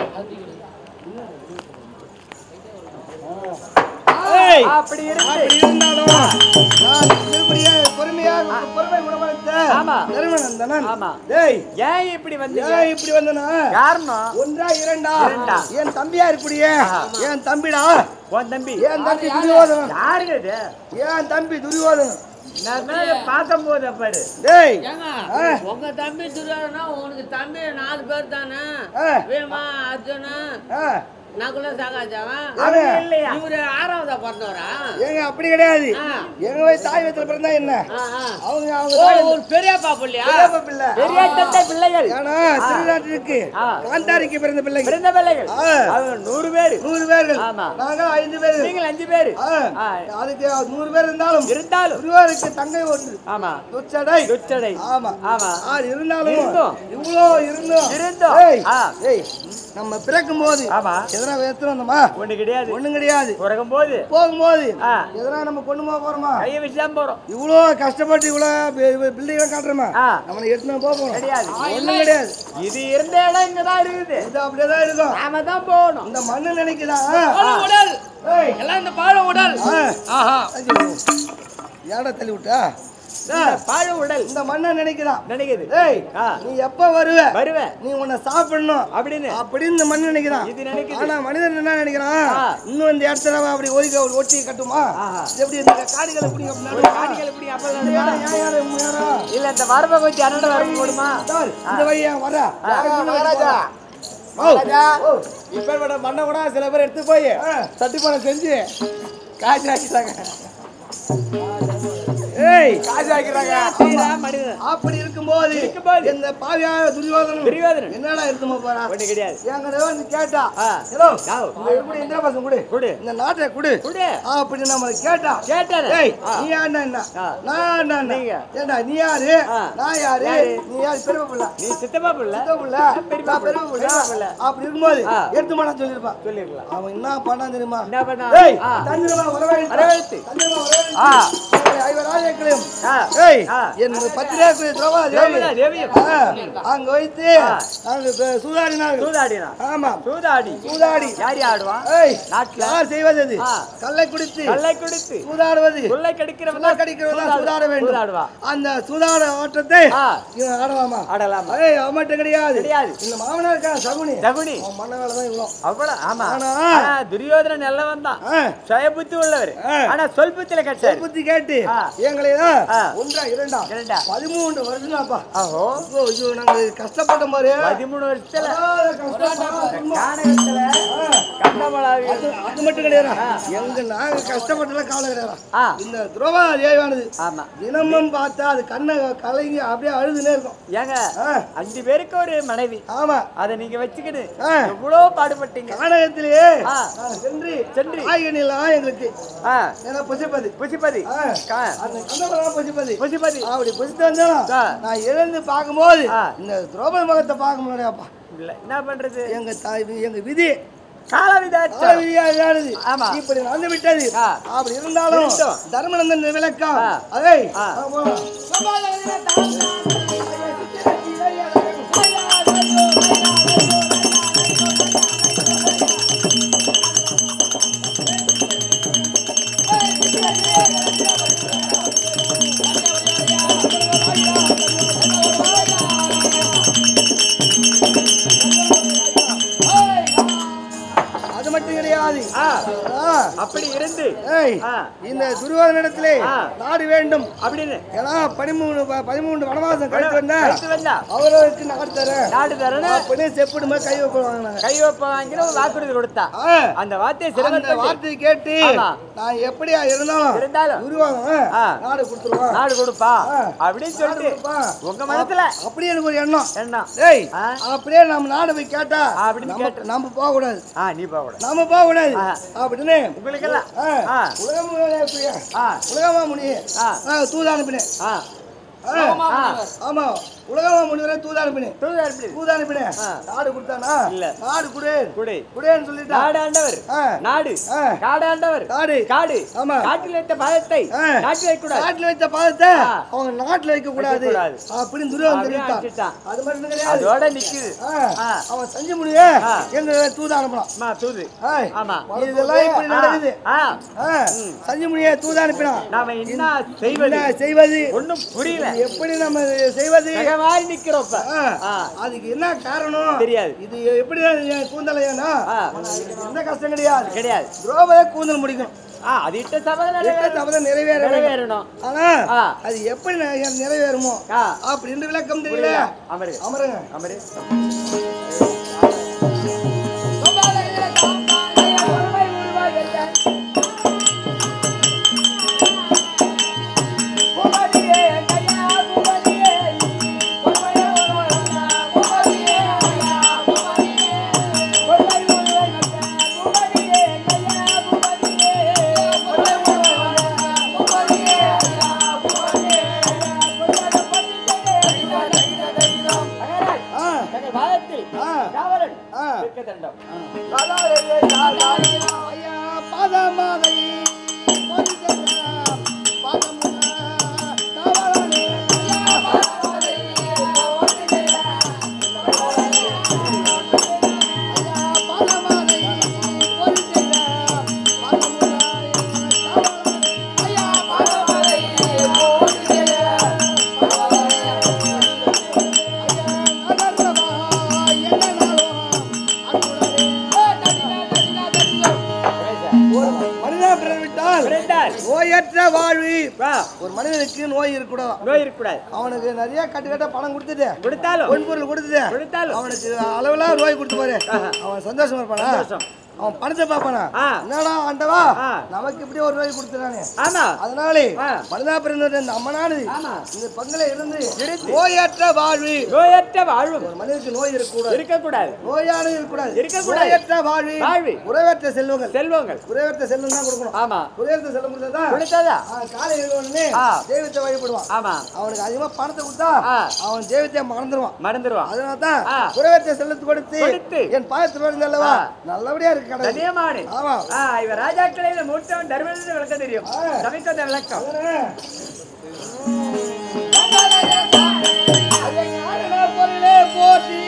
ஏய், அப்படி இருந்து அப்படி இருந்தாலும் நான் திருப்படியா பொறுமையாக பொறுமை குணப்படுத்த ஆமா. தருமநந்தனன் ஆமா டேய் ஏன் இப்படி வந்தீங்க ஏன் இப்படி வந்தனா காரணம் ஒன்றா இரண்டா இரண்டா. என் தம்பியா இருப்படியே என் தம்பிடா உன் தம்பி என் தம்பி துரியோதனன் யாருங்க இது என் தம்பி துரியோதனன் நான் மேல பார்த்தம்போது பாரு டேய் ஏங்க ஆ. உங்க தம்பி துரியோதனா உனக்கு தம்பி நாலு பேர் தானே ஆ. வீமா அர்ஜுனா ஆ, நகுல சகாஜவன் அவன் இல்லையா இவரு ஆறாவதா பிறந்தவரா ஏங்க அப்படி கிடையாது ஆ. எங்க வயசு தாய் வயசுல பிறந்தா என்ன ஆ, ஆ. அவங்க அவங்க ஓ, தாய் ஒரு பெரியப்பா பிள்ளையா பெரியப்பா பிள்ளை பெரிய தந்தை பிள்ளைகள் ஏன்னா திருநாட்டிற்கு ஆ. காந்தாரிக்கு பிறந்த பிள்ளைங்க பிறந்த பிள்ளைகள் ஆ. அவங்க நூறு பேரு நூறு பேர்கள் ஆமா. நாங்கள் ஐந்து பேர் நீங்கள் அஞ்சு பேரு ஆ. அதுக்கு நூறு பேர் இருந்தாலும் இருந்தாலும் துருவாருக்கு தங்கை ஒன்று ஆமா துச்சடை துச்சடை ஆமா ஆமா ஆறு இருந்தாலும் இருந்தோம். இவ்வளோ இருந்தோம் இருந்தோம். ஏய், ஆ. ஏய், நம்ம பிறக்கும் போது ஆமா எதனா எடுத்துட்டு வந்தோமா ஒண்ணு கிடையாது ஒண்ணும் கிடையாது பிறக்கும் போது போகும்போது ஆ. எதனா நம்ம கொண்டு போக போறோமா கையை வச்சுதான் போறோம் இவ்வளோ கஷ்டப்பட்டு இவ்வளோ பில்டிங் காட்டுறோமா ஆ. நம்மளை எடுத்துன்னு போக போறோம் கிடையாது ஒண்ணும் கிடையாது இது இருந்த இடம் இங்கதான் இருக்குது இது அப்படியே தான் இருக்கும் நாம தான் போகணும் இந்த மண்ணு நினைக்குதா பாழ உடல் ஏய், எல்லாம் இந்த பாழ உடல் ஆ. ஆஹா ஐயோ. ஏடா தள்ளி விட்டா இந்த பாழ உடல் இந்த மண்ணை நினைக்குதான் நினைக்குது ஏய் ஆ. நீ எப்ப வருவ வருவேன் நீ உன்னை சாப்பிடணும் அப்படின்னு அப்படின்னு இந்த மண்ணு நினைக்கிறான் இது நினைக்குது ஆனா மனிதன் என்ன நினைக்கிறான் ஆ. இன்னும் இந்த இடத்துல அவன் அப்படி ஒதுக்க ஒட்டி கட்டுமா ஆஹா. எப்படி இந்த காடுகளை பிடிங்க அப்படின்னா காணிகள் இப்படி அப்ப நடந்தா? இல்ல இந்த வரப்ப கொஞ்சம் அண்ணன் வரப்பு போடுமா இந்த வழியா வர மகாராஜா ஓ. ஓ. இப்பேற்பட்ட மண்ணை கூட சில பேர் எடுத்து போய் ஆ. சட்டி பணம் செஞ்சு காய்ச்சி ஆக்கிட்டாங்க ஏய் காய்ச்சி ஆக்கிறாங்க தீரா மனிதன் அப்படி இருக்கும்போது இருக்கும்போது. இந்த பாவியா துரியோதனன் துரியோதனன். என்னடா இருக்குமா போறா ஒண்ணு கிடையாது என்கிட்ட வந்து கேட்டா ஆ. ஹலோ யாவ். இந்த எப்படி இந்த பசங்க கொடு கொடு. இந்த நாட்டை கொடு குடு அப்படி நம்ம கேட்டா கேட்டாரு ஏய் ஆ. நீ யாருடா என்ன ஆ. நான் என்ன நீங்க. ஏண்டா நீ யாரு ஆ. நான் யாரு யாரு? நீ யாரு பெரிய பிள்ளை நீ சித்தப்பா புள்ள சித்த பிள்ளை பெரியப்பா நான் பெரிய புள்ள. பெரியப்பா புள்ள. பிள்ளை அப்படி இருக்கும்போது ஆ. எடுத்து மாட்டா சொல்லிருப்பான் சொல்லிருக்கலாம் அவன் என்ன பண்ணான் தெரியுமா என்ன பண்ணா ஏய் ஆ. தந்திரமா வரவழைத்து வரவழைத்து. தந்திரமா ஆ. வரவழைத்து ஐவராஜர்களையும் ஆ. ஏய் ஆ. என் பத்திரிகை திரௌபதி தேவியா, தேவியா. ஆ, அங்க வைத்து ஆ. அங்க ப- சூதாடினார்கள் சூதாடினா ஆமா சூதாடி சூதாடி யார் ஆடுவான் ஏய் நாட்டுல யார் செய்வது அது ஆ. கல்லை குடித்து கல்லை குடித்து சூதாடுவது கொள்ளை கடிக்கிறவன் சுதா கடிக்கிறவன் தான் சூதாட வேண்டும் சூதாடுவா அந்த சூதாட ஓட்டத்தை ஆ. இவன் ஆடலாமா ஆடலாமா ஏய் அவன் மட்டும் கிடையாது கிடையாது. இந்த மாமனார் இருக்கா சகுனி தகுனி அவன் மண்ண வேலை தான் இவ்வளோ அவ்வளவு ஆமா ஆனா- ஆனா துரியோதனன் நல்லவன் தான் ஆ. சுய புத்தி உள்ளவர் ஆ. ஆனா சொல் புத்தியில கட்டாரு புத்தி கேட்டு ஆ. எங்களை ஆ. ஒன்றா இரண்டா இரண்டா. பதிமூன்று வருஷம்ப்பா ஆஹோ ஐயோ, ஐயோ நாங்க கஷ்டப்பட்டோம் பாரு பதிமூணு வருஷத்துல அதாவது கஷ்டப்பட்டோம் சும்மா. கானகத்துல கண்டமளாவி அது அது மட்டும் கிடையாது எங்க நாங்க கஷ்டப்பட்டல காலம் கிடையாது ஆ இந்த துரோபாதி ஏவானது ஆமா தினமும் பார்த்தா அது கண்ணை கலங்கி அப்படியே அழுதுனே இருக்கும் ஏங்க ஆ, அஞ்சு பேருக்கு ஒரு மனைவி ஆமா அதை நீங்க வச்சுக்கிட்டு ஆ. எவ்வளவு பாடுபட்டீங்க கானகத்திலேயே ஆ. நான் சென்று சென்று. காய்கனிலாம் எங்களுக்கு ஆ ஏன்னா புசிப்பது புசிபதி ஆ, கா- அந்த கண்ணபுரம் புசிப்பது புசிபதி அப்படி புசித்து வந்தோம் ஆ. நான் எழுந்து பார்க்கும்போது ஆ. இந்த துரோபதி முகத்தை பார்க்க முடியாதுப்பா இல்ல என்ன பண்றது எங்க தாய் எங்க விதி கால கால விதாச்சம் விதியா இதானது. ஆமா. இப்படி நடந்து விட்டது ஆ. அப்படி இருந்தாலும் இருந்தோம். தர்மநந்தன் விளக்கம் ஆ. அதை ஆ. அது மட்டும் கிடையாது ஆ, ஆ. அப்படி இருந்து ஏய், ஆ. இந்த துருவாதனிடத்திலே ஆ. நாடு வேண்டும் அப்படின்னு ஏன்னா பதிமூணு ப- பதிமூன்று வனவாசம் கழித்து வந்தா கழித்து வந்தா அவர்களுக்கு நாடு தரேன் நாடு தரணும் அப்படின்னு செப்பிடுமா கை வைப்பாங்க நாங்க கை வைப்பாங்கிற ஒரு வாக்குறுதி கொடுத்தா ஆ. அந்த வார்த்தையை அந்த சிறந்த வார்த்தையை கேட்டு ஆமா. நான் எப்படியா இருந்தாலும் இருந்தாலும் துருவாதம் ஆ. நாடு கொடுத்துருவான் நாடு கொடுப்பா ஆ. அப்படின்னு சொல்லிட்டு கொடுப்பா. உங்க மனசுல அப்படியே எனக்கு ஒரு எண்ணம் என்ன டேய் ஆ. அப்படியே நம்ம நாடு போய் கேட்டா அப்படின்னு நம்ம- கேட்டு. நம்ம போக கூடாது ஆ நீ போக கூட நம்ம போக கூடாது ஆ. அப்படின்னு உங்களுக்கெல்லாம் ஆ. ஆ. உலகம் ஆ உலகமா முனி ஆ. தூதா அனுப்பினேன் ஆ ஆ. ஆ ஆமா உலகமா முனிவரை தூதா அனுப்பினேன் தூதா எப்படி தூதா அனுப்பினேன் ஆ. நாடு கொடுத்தானா இல்ல. நாடு குடு குடை குடேன்னு சொல்லிட்டா நாடு ஆண்டவர் ஆ. நாடு ஆ. காடு ஆண்டவர் காடு காடு ஆமா. காட்டில் வைத்த பாதத்தை ஆ. நாட்டில் வைக்கூடாது நாட்டுல வைத்த பாதத்தை ஆ. அவங்க நாட்டுல வைக்க கூடாது வைக்கக்கூடாது. அப்படின்னு துருவம் அப்படியே தெரிவித்தான் அடிச்சிட்டான். அது மட்டும் கிடையாது அதோட நிக்குது ஆ. ஆ. அவன் செஞ்சு முடிய ஆ. எங்க தூதா அனுப்பலாம் அம்மா தூது ஏய், ஆமா இதெல்லாம் இப்படி நடக்குது ஆ ஆ. சஞ்சு முடிய தூதா அனுப்பினான் நாம என்ன செய்வது என்ன செய்வது ஒண்ணும் புரியல எப்படி நம்ம செய்வது மாதிரி நிக்கிறோம் இப்ப ஆ. ஆ. அதுக்கு என்ன காரணம் தெரியாது. இது எப்படி கூந்தலையானா ஆ. எந்த கஷ்டம் கிடையாது கிடையாது துரோபதை கூந்தல் முடிக்கணும் ஆ, அது இட்ட சபதம் இட்ட நிறைவேறணும். சபதம் நிறைவேற வேண்டும். நிறைவேறணும் ஆனா ஆ. அது எப்படி நெ- நிறைவேறுமோ ஆ. அப்படின்னு விளக்கம் தெரியல புரியல. அமருங்க. அமருங்க அமரு. ஆ, தங்கள் பாதத்தில் ஆ. காவலன் ஆ. இருக்க தண்டம். ஐயா, பாதமாதை பொறித்தெல்லாம் பாதமுன காவலனே. ஐயா, பாதமாதை பொறித்தெல்லாம் பாதமுன காவலனே. ஐயா, பாதமாதை மனிதா பிறவிட்டால் பிறந்தால் நோயற்ற வாழ்வு வா, ஒரு மனிதனுக்கு நோய் இருக்கக்கூடாது நோய் இருக்கக்கூடாது அவனுக்கு நிறைய கட்டு கட்ட பணம் கொடுத்துட்டு கொடுத்தாலும் பொன் பொருள் கொடுத்துட்டு கொடுத்தாலும் அவனுக்கு அளவுல நோய் கொடுத்து பாரு ஆஹா. அவன் சந்தோஷமா இருப்பானா சந்தோஷம். அவன் பணத்தை பார்ப்பானா ஆ. என்னடா ஆண்டவா ஆ. நமக்கு இப்படி ஒரு நோய் கொடுத்துறானே ஆமா அதனாலே ஆ. மனிதா பிறந்த இந்த அம்மனானது ஆமா. இந்த பங்கில இருந்து இருந்து. நோயற்ற வாழ்வு நோயற்ற வாழ்வும் ஒரு மனிதனுக்கு நோய் இருக்கக்கூடாது இருக்கக்கூடாது நோயானது இருக்கக்கூடாது இருக்கக்கூடாது. நோயற்ற வாழ்வு வாழ்வு. உறவற்ற செல்வங்கள் செல்வங்கள் உறவற்ற செல்வம் தான் கொடுக்கணும் ஆமா உறவற்ற செல்வம் கொடுத்தா கொடுத்ததா காலை எழுந்தோடனே ஆ. தெய்வத்தை வழிபடுவான் ஆமா அவனுக்கு அதிகமா பணத்தை கொடுத்தா ஆ. அவன் தெய்வத்தை மறந்துடுவான் மறந்துடுவான் அதனால தான் ஆ. உறவற்ற செல்லத்து கொடுத்து கொடுத்து. என் பாயத்து வருது அல்லவா ஆ. நல்லபடியா இருக்கு கடவுள் தனியமானு ஆமா ஆ, இவன் ராஜாக்களை மூத்தவன் தர்மத்தை விளக்க தெரியும் ஆ. சமைக்க அந்த விளக்கம் அதனால, ஐயனாரன பொருளே போற்றி.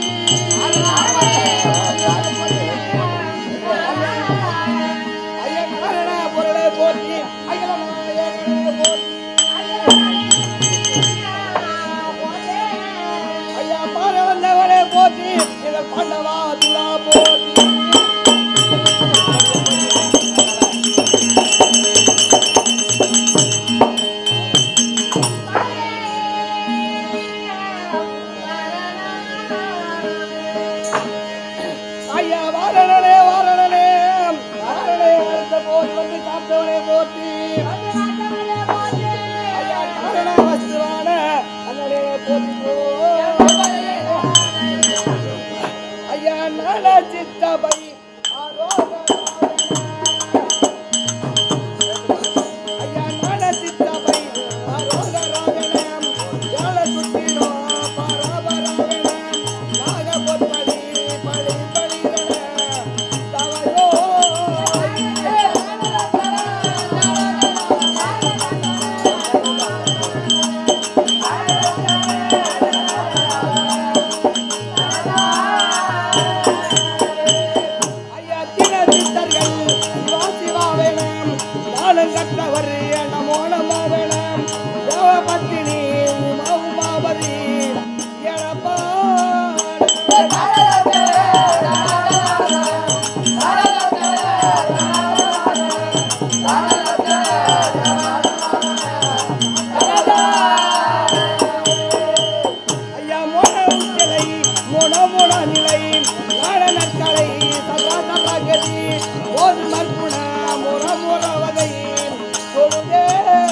ஐயனாரன பொருளே போற்றி. ஐயனாரன போற்றி. ஐயா பார வந்தவளே போற்றி எங்கள் பாண்டவா துலா போற்றி ஐயா வாரணனே வாரணனே வாரணனே அடுத்த போது வந்து காத்தவனே போற்றி ஐயா காரண வஸ்துவான அண்ணனே போற்றி போ. ஐயா நல சித்தபை ஐயா நல சித்தபை ஆரோகராகணம் யாழ சுற்றினோ பரபராகணம் நாக பொற்படி படி பலிரண தவயோ ஐயா தின சித்தர்கள் சிவா சிவாவேணம் நாளும் கற்றவர் நமோ நமோவேணம் தேவ பத்தினி உமா உமாபதி எழப்பா ஐயா மோன உச்சலை மோன மோன நிலை நாட நற்கலை சதா சதா கதி போது மற்புண முற முற வகை தொழுதே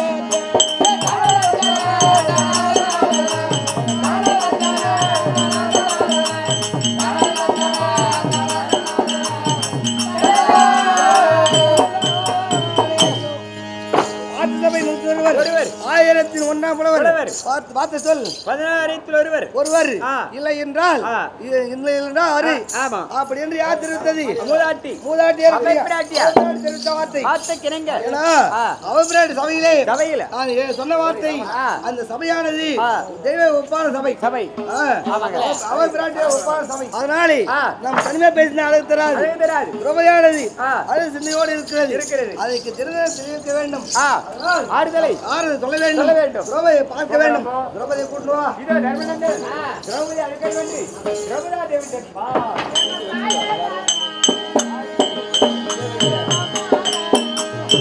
ஆட்சபை நூற்றி ஒருவர் ஒருவர். ஆயிரத்தில் ஒன்றாம் புலவர் புலவர். பார்த்து பார்த்து சொல் பதினாயிரத்தில் ஒருவர் ஒருவர் ஆ. இல்லை என்றால் ஆ. இ- இல்லை என்றால் அரு ஆமா அப்படி என்று யார் தெரிவித்தது மூதாட்டி மூதாட்டியார் அவை பிராட்டியார். அவர்தான் தெரிவித்த வார்த்தை பார்த்த கிணங்க ஏன்னா ஆ. அவபிராட்டி சபையிலே சபையில நான் ஏ- சொன்ன வார்த்தை ஆ. அந்த சபையானது ஆ. தெய்வ ஒப்பான சபை சபை ஆ. ஆமாங்க. அவர் பிராட்டியார் ஒப்பான சபை அதனாலே ஆ. நாம் தனிமை பேசின அழகு தராது அழகு தராது திரௌபதியானது ஆ. அது சிந்தையோடு இருக்கிறது இருக்கிறது. அதுக்கு திருநெல் தெரிவிக்க வேண்டும் ஆ அதனால் ஆறுதலை ஆறு சொல்ல வேண்டும் சொல்ல வேண்டும். திரௌபதியை பார்க்க வேண்டும் ஆமா. திரௌபதியை கூட்டு வா இதோ தர்மநந்தன் திரௌபதி அழைக்கல் வந்து திரௌபதா தேவி வா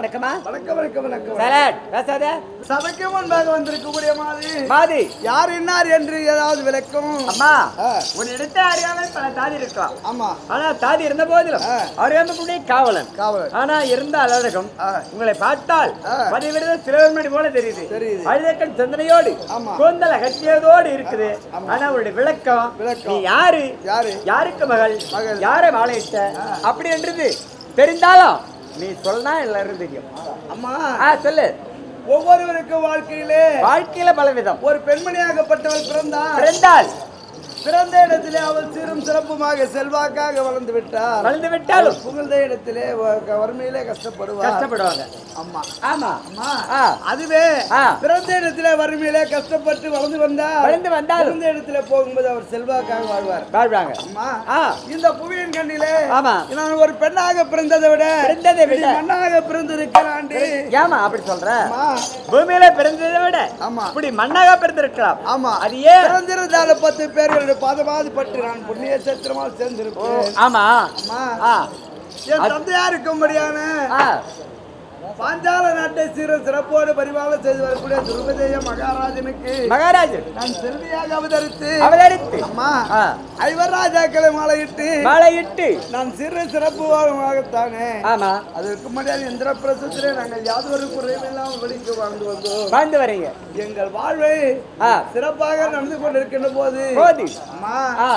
வணக்கமா வணக்கம் வணக்கம் வணக்கம் சலாட் பேசாத சபைக்கு முன்பாக வந்திருக்கக்கூடிய மாதிரி மாதி யார் இன்னார் என்று ஏதாவது விளக்கம் அம்மா ஆ. உன் இடத்தை அறியாமல் பல தாதி இருக்கலாம் ஆமா ஆனா தாதி இருந்த போதிலும் ஆ. அவர் வந்து காவலன் காவலர் ஆனா இருந்த அழகம் ஆ. உங்களை பார்த்தால் ஆ. பதிவிடுத சிலவர்மணி போல தெரியுது தெரியுது. அழுதக்கன் சிந்தனையோடு ஆமா. கூந்தல் அகற்றியதோடு இருக்குது ஆமா. ஆனா உங்களுடைய விளக்கம் விளக்கம். நீ யாரு யாரு யாருக்கு மகள் மகள். யாரை வாழையிட்ட அப்படி என்றது தெரிந்தாலும் நீ சொன்னா எல்லாரும் தெரியும் அம்மா ஆ சொல்லு ஒவ்வொருவருக்கும் வாழ்க்கையிலே வாழ்க்கையில பலவிதம் ஒரு பெண்மணியாகப்பட்டவள் பிறந்தார் பிறந்தால் பிறந்த இடத்திலே அவள் சீரும் சிறப்புமாக செல்வாக்காக வளர்ந்து விட்டார் வளர்ந்து விட்டாலும் புகழ்ந்த இடத்திலே வ- வறுமையிலே கஷ்டப்படுவார் கஷ்டப்படுவாங்க அம்மா ஆமா அம்மா ஆ. அதுவே ஆ. பிறந்த இடத்திலே வறுமையிலே கஷ்டப்பட்டு வளர்ந்து வந்தார் வளர்ந்து வந்தாலும் பிறந்த இடத்திலே போகும்போது அவர் செல்வாக்காக வாழ்வார் வாழ்வாங்க அம்மா ஆ இந்த புவியின் கண்ணிலே ஆமா. நான் ஒரு பெண்ணாக பிறந்ததை விட பிறந்ததை விட. இப்படி மண்ணாக பிறந்திருக்கிறாண்டி ஏமா அப்படி சொல்ற அம்மா பூமியில பிறந்ததை விட ஆமா இப்படி மண்ணாக பிறந்திருக்கலாம் ஆமா அது ஏன் பிறந்திருந்தால பத்து பேர்களுடைய பாதபாதி பட்டு நான் புண்ணிய சத்திரமாக சேர்ந்திருப்பேன் ஆமா அம்மா ஆ என் தந்தையாருக்கும்படியான ஆ பாஞ்சால நாட்டை சீர சிறப்போடு பரிபாலம் செய்து வரக்கூடிய துருபதேய மகாராஜனுக்கு மகாராஜன் நான் செல்வியாக அவதரித்து அவதரித்து அம்மா ஆ ஐவர் ராஜாக்களை மாலையிட்டு மாலையிட்டு நான் சிறு சிறப்புவாகத்தானே ஆமா அதற்கு முன்னாடி இந்திர பிரசத்திலே நாங்கள் யாதொரு குறைவில்லாமல் வெளிக்கு வாழ்ந்து வந்தோம் வாழ்ந்து வரீங்க எங்கள் வாழ்வை ஆ சிறப்பாக நடந்து கொண்டிருக்கின்ற போது போதி அம்மா ஆ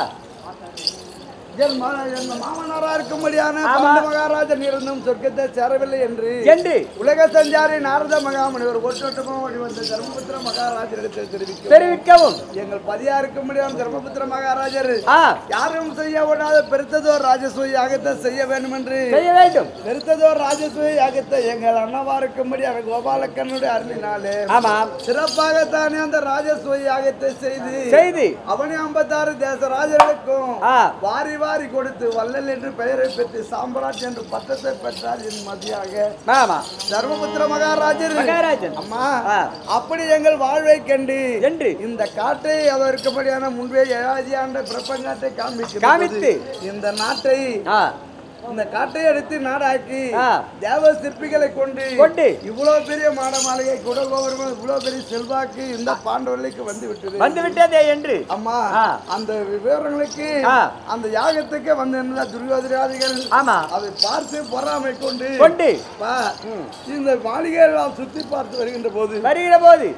என் மா- என் மாமனாரா இருக்கும்படியான ஆமா. பாண்ட மகாராஜன் இருந்தும் சொர்க்கத்தை சேரவில்லை என்று என்று உலக சஞ்சாரி நாரத மகாமுனிவர் ஒற்றோட்டமாக ஓடி வந்த தர்மபுத்திர மகாராஜரிடத்தில் தெரிவிக்கும் தெரிவிக்கவும் எங்கள் பதியா இருக்கும்படியான தர்மபுத்திர மகாராஜர் ஆ யாரும் செய்ய விடாத பெருத்ததோர் ராஜசூய யாகத்தை செய்ய வேண்டும் என்று செய்ய வேண்டும் பெருத்ததோர் ராஜசூய யாகத்தை எங்கள் அண்ணவா இருக்கும்படியான கோபாலக்கண்ணுடைய அருளினாலே ஆமா சிறப்பாகத்தானே அந்த ராஜசூய யாகத்தை செய்து செய்தி அவனி ஐம்பத்தாறு தேச ராஜர்களுக்கும் ஆ வாரி வாரி கொடுத்து வள்ளல் என்று பெயரை பெற்று சாம்ராஜ் என்று பட்டத்தை பெற்றார் என் மதியாக ஆமா தர்மபுத்திர மகாராஜர் மகாராஜன் அம்மா ஆ. அப்படி எங்கள் வாழ்வை கண்டு என்று இந்த காட்டை அதற்குபடியான முன்பே ஏழாதியாண்ட பிரபங்காட்டை காண்பித்து காமித்து. இந்த நாட்டை ஆ இந்த காட்டை எடுத்து நாடாக்கி ஆ. தேவ சிற்பிகளை கொண்டு கொண்டு. இவ்வளவு பெரிய மாட மாளிகை குடகோபுரம் இவ்வளவு பெரிய செல்வாக்கு இந்த பாண்டவர்களுக்கு வந்து விட்டது வந்து விட்டதே என்று அம்மா ஆ. அந்த விவரங்களுக்கு ஆ. அந்த யாகத்துக்கு வந்து துரியோதராதிகள் ஆமா அதை பார்த்து பொறாமை கொண்டு கொண்டு பா, இந்த மாளிகையெல்லாம் சுத்தி பார்த்து வருகின்ற போது வருகிற போது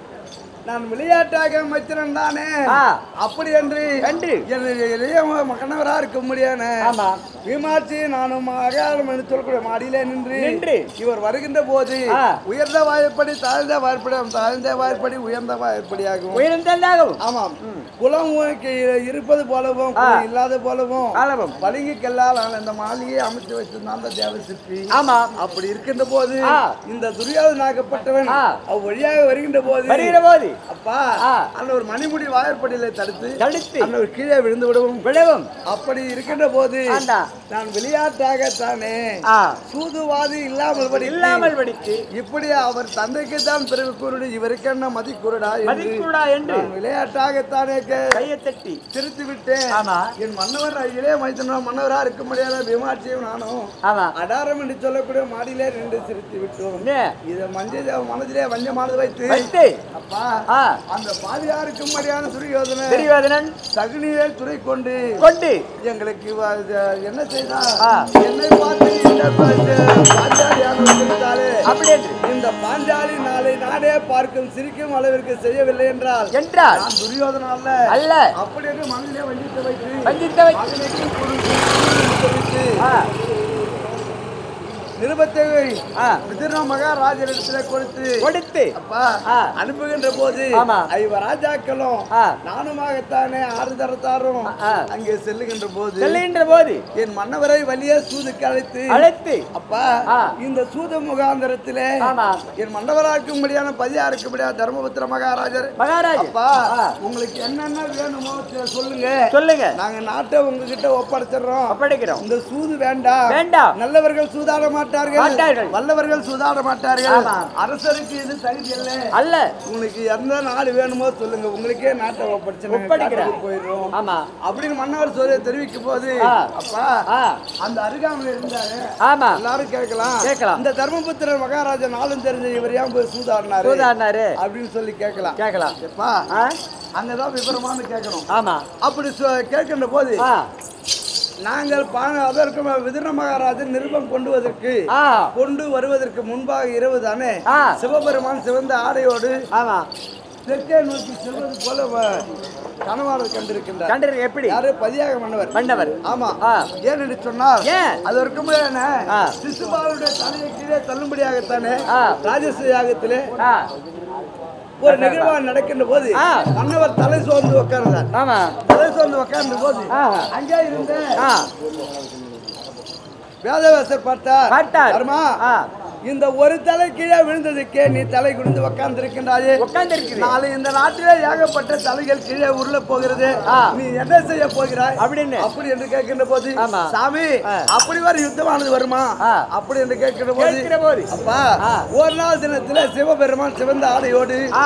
நான் விளையாட்டாக அமைச்சரன் தானே ஆ. அப்படி என்று என்று என்னுடைய இளைய மகனவரா இருக்க முடியாத ஆமா விமாச்சி நானும் அகாரம் என்று சொல்லக்கூடிய மாடியிலே நின்று நின்று. இவர் வருகின்ற போது ஆ. உயர்ந்த வாய்ப்படி தாழ்ந்த வாய்ப்படி தாழ்ந்த வாய்ப்படி உயர்ந்த வாய்ப்படியாகும் உயர்ந்ததாகவும் ஆமாம் குளம் உனக்கு இருப்பது போலவும் ஆ. குளம் இல்லாத போலவும் அளவும் பளிங்கு கல்லால் ஆன இந்த மாளிகையை அமைத்து வைத்திருந்தான் அந்த தேவ சிற்பி ஆமா அப்படி இருக்கின்ற போது ஆ. இந்த துரியோதனாகப்பட்டவன் ஆ. அவ் வழியாக வருகின்ற போது வருகிற போது அப்பா ஆ. அந்த ஒரு மணிமுடி வாயற்படியில தடுத்து தடுத்து அந்த ஒரு கீழே விழுந்து விடவும் விழவும் அப்படி இருக்கின்ற போது ஆண்டா. நான் விளையாட்டாகத்தானே ஆ சூதுவாதி இல்லாமல் படி இல்லாமல் படித்து இப்படி அவர் தந்தைக்கு தான் பிறகு கூறுடு இவருக்கு என்ன மதி கூறுடா என்று மதிக்கூடா என்று நான் விளையாட்டாகத்தானே கே- கையை தட்டி திருத்தி விட்டேன் ஆமா என் மன்னவர் இளைய மைத்தனா மன்னவரா இருக்க முடியாத விமாட்சியும் நானும் ஆமா அடாரம் என்று சொல்லக்கூடிய மாடியிலே நின்று சிரித்து விட்டோம் என்ன? இதை மஞ்சள் மனதிலே வஞ்சமானது வைத்து வைத்து அப்பா ஆ அந்த பாதியாருக்கும் மரியாதை துரியோதனை தெரியாதனன் சகுனியை துறை கொண்டு கொண்டு எங்களுக்கு வ- இது என்ன செய்தா ஆ. என்னை பார்த்து இந்த ப- பாஞ்சாலியாக வந்திருந்தாலே அப்படி என்று இந்த பாஞ்சாலி நாளை நாடே பார்க்கும் சிரிக்கும் அளவிற்கு செய்யவில்லை என்றால் என்றால் நான் துரியோதன அல்ல அல்ல அப்படி என்று மனதிலே வஞ்சித்து வைத்து வஞ்சித்தவை மகனுக்கு குரு குரு ஆ நிருபத்தை ஆ விதிர்ண மகாராஜரிடத்துல கொடுத்து கொடுத்து அப்பா ஆ. அனுப்புகின்ற போது ஆமா. ஐவ ராஜாக்களும் ஆ. நானுமாகத்தானே ஆறு தரத்தாரும் ஆ. அங்கே செல்லுகின்ற போது செல்லுகின்ற போது என் மன்னவரை வலிய சூதுக்கு அழைத்து அழைத்து அப்பா ஆ. இந்த சூது முகாந்திரத்திலே ஆமா என் மன்னவராக்கும்படியான பதியா இருக்கும்படியா தர்மபுத்திர மகாராஜர் மகாராஜ் அப்பா ஆ. உங்களுக்கு என்னென்ன வேணுமோ சே- சொல்லுங்க சொல்லுங்க நாங்க நாட்டை உங்ககிட்ட ஒப்படைச்சிடுறோம் ஒப்படைக்கிறோம் இந்த சூது வேண்டாம் வேண்டாம் நல்லவர்கள் சூதாட மாட்டார்கள் மாட்டார்கள் மாட்டார்கள். வல்லவர்கள் சூதாட மாட்டார்கள் ஆமா. அரசருக்கு இது தகுதி அல்ல அல்ல உங்களுக்கு எந்த நாடு வேணுமோ சொல்லுங்க உங்களுக்கே நாட்டை ஒப்படைச்சு நாங்க ஒப்படைக்கிறேன். காட்டுக்கு போயிடுறோம் ஆமா அப்படின்னு மன்னவர் சொல்ல தெரிவிக்கும் போது ஆ. அப்பா ஆ அந்த அருகாமையில் இருந்தாரு ஆமா எல்லாரும் கேட்கலாம் கேட்கலாம். இந்த தர்மபுத்திரர் மகாராஜா நாளும் தெரிஞ்ச இவர் ஏன் போய் சூதாடினாரு சூதாடினாரு அப்படின்னு சொல்லி கேட்கலாம் கேட்கலாம் எப்பா ஆ அங்கதான் விவரமானு கேட்கணும் ஆமா அப்படி சொ- கேட்கின்ற போது ஆ நாங்கள் பா அதற்கு விதுர மகாராஜன் நிருபம் கொண்டுவதற்கு ஆ கொண்டு வருவதற்கு முன்பாக இரவு தானே ஆ. சிவபெருமான் சிவந்த ஆடையோடு ஆமா தெற்கே நோக்கி செல்வது போல வ- கனவாளர் கண்டிருக்கின்றார் கண்டிருக்க எப்படி யாரு பதியாக மன்னவர் மன்னவர் ஆமா ஆ. ஏன் என்று சொன்னால் ஏன்? அதற்கு என்ன ஆ. சிசுபாலுடைய தலையை கீழே தள்ளும்படியாகத்தானே ஆ. ராஜச யாகத்திலே ஆ ஒரு நிகழ்வா நடக்கின்ற போது ஆ. மன்னவர் தலை சோர்ந்து உட்கார்ந்தார் ஆமா தலை சோர்ந்து உட்கார்ந்த போது ஆ. அங்கே இருந்த ஆ வேதவாசர் பார்த்தார் பார்த்தார். தர்மா ஆ. இந்த ஒரு தலை கீழே விழுந்ததுக்கே நீ தலை குனிந்து உட்கார்ந்து இருக்கின்றாயே உட்கார்ந்து இருக்குது நாளை இந்த நாட்டிலே ஏகப்பட்ட தலைகள் கீழே உருள போகிறது ஆ. நீ என்ன செய்ய போகிறாய் அப்படின்னு. அப்படி என்று கேட்கின்ற போது ஆமா. சாமி ஆ. அப்படி வர யுத்தமானது வருமா ஆ. அப்படி என்று கேட்கிற போது கேட்கிற போது. அப்பா ஆ. ஒரு நாள் தினத்துல சிவபெருமான் சிவந்த ஆடையோடு ஆ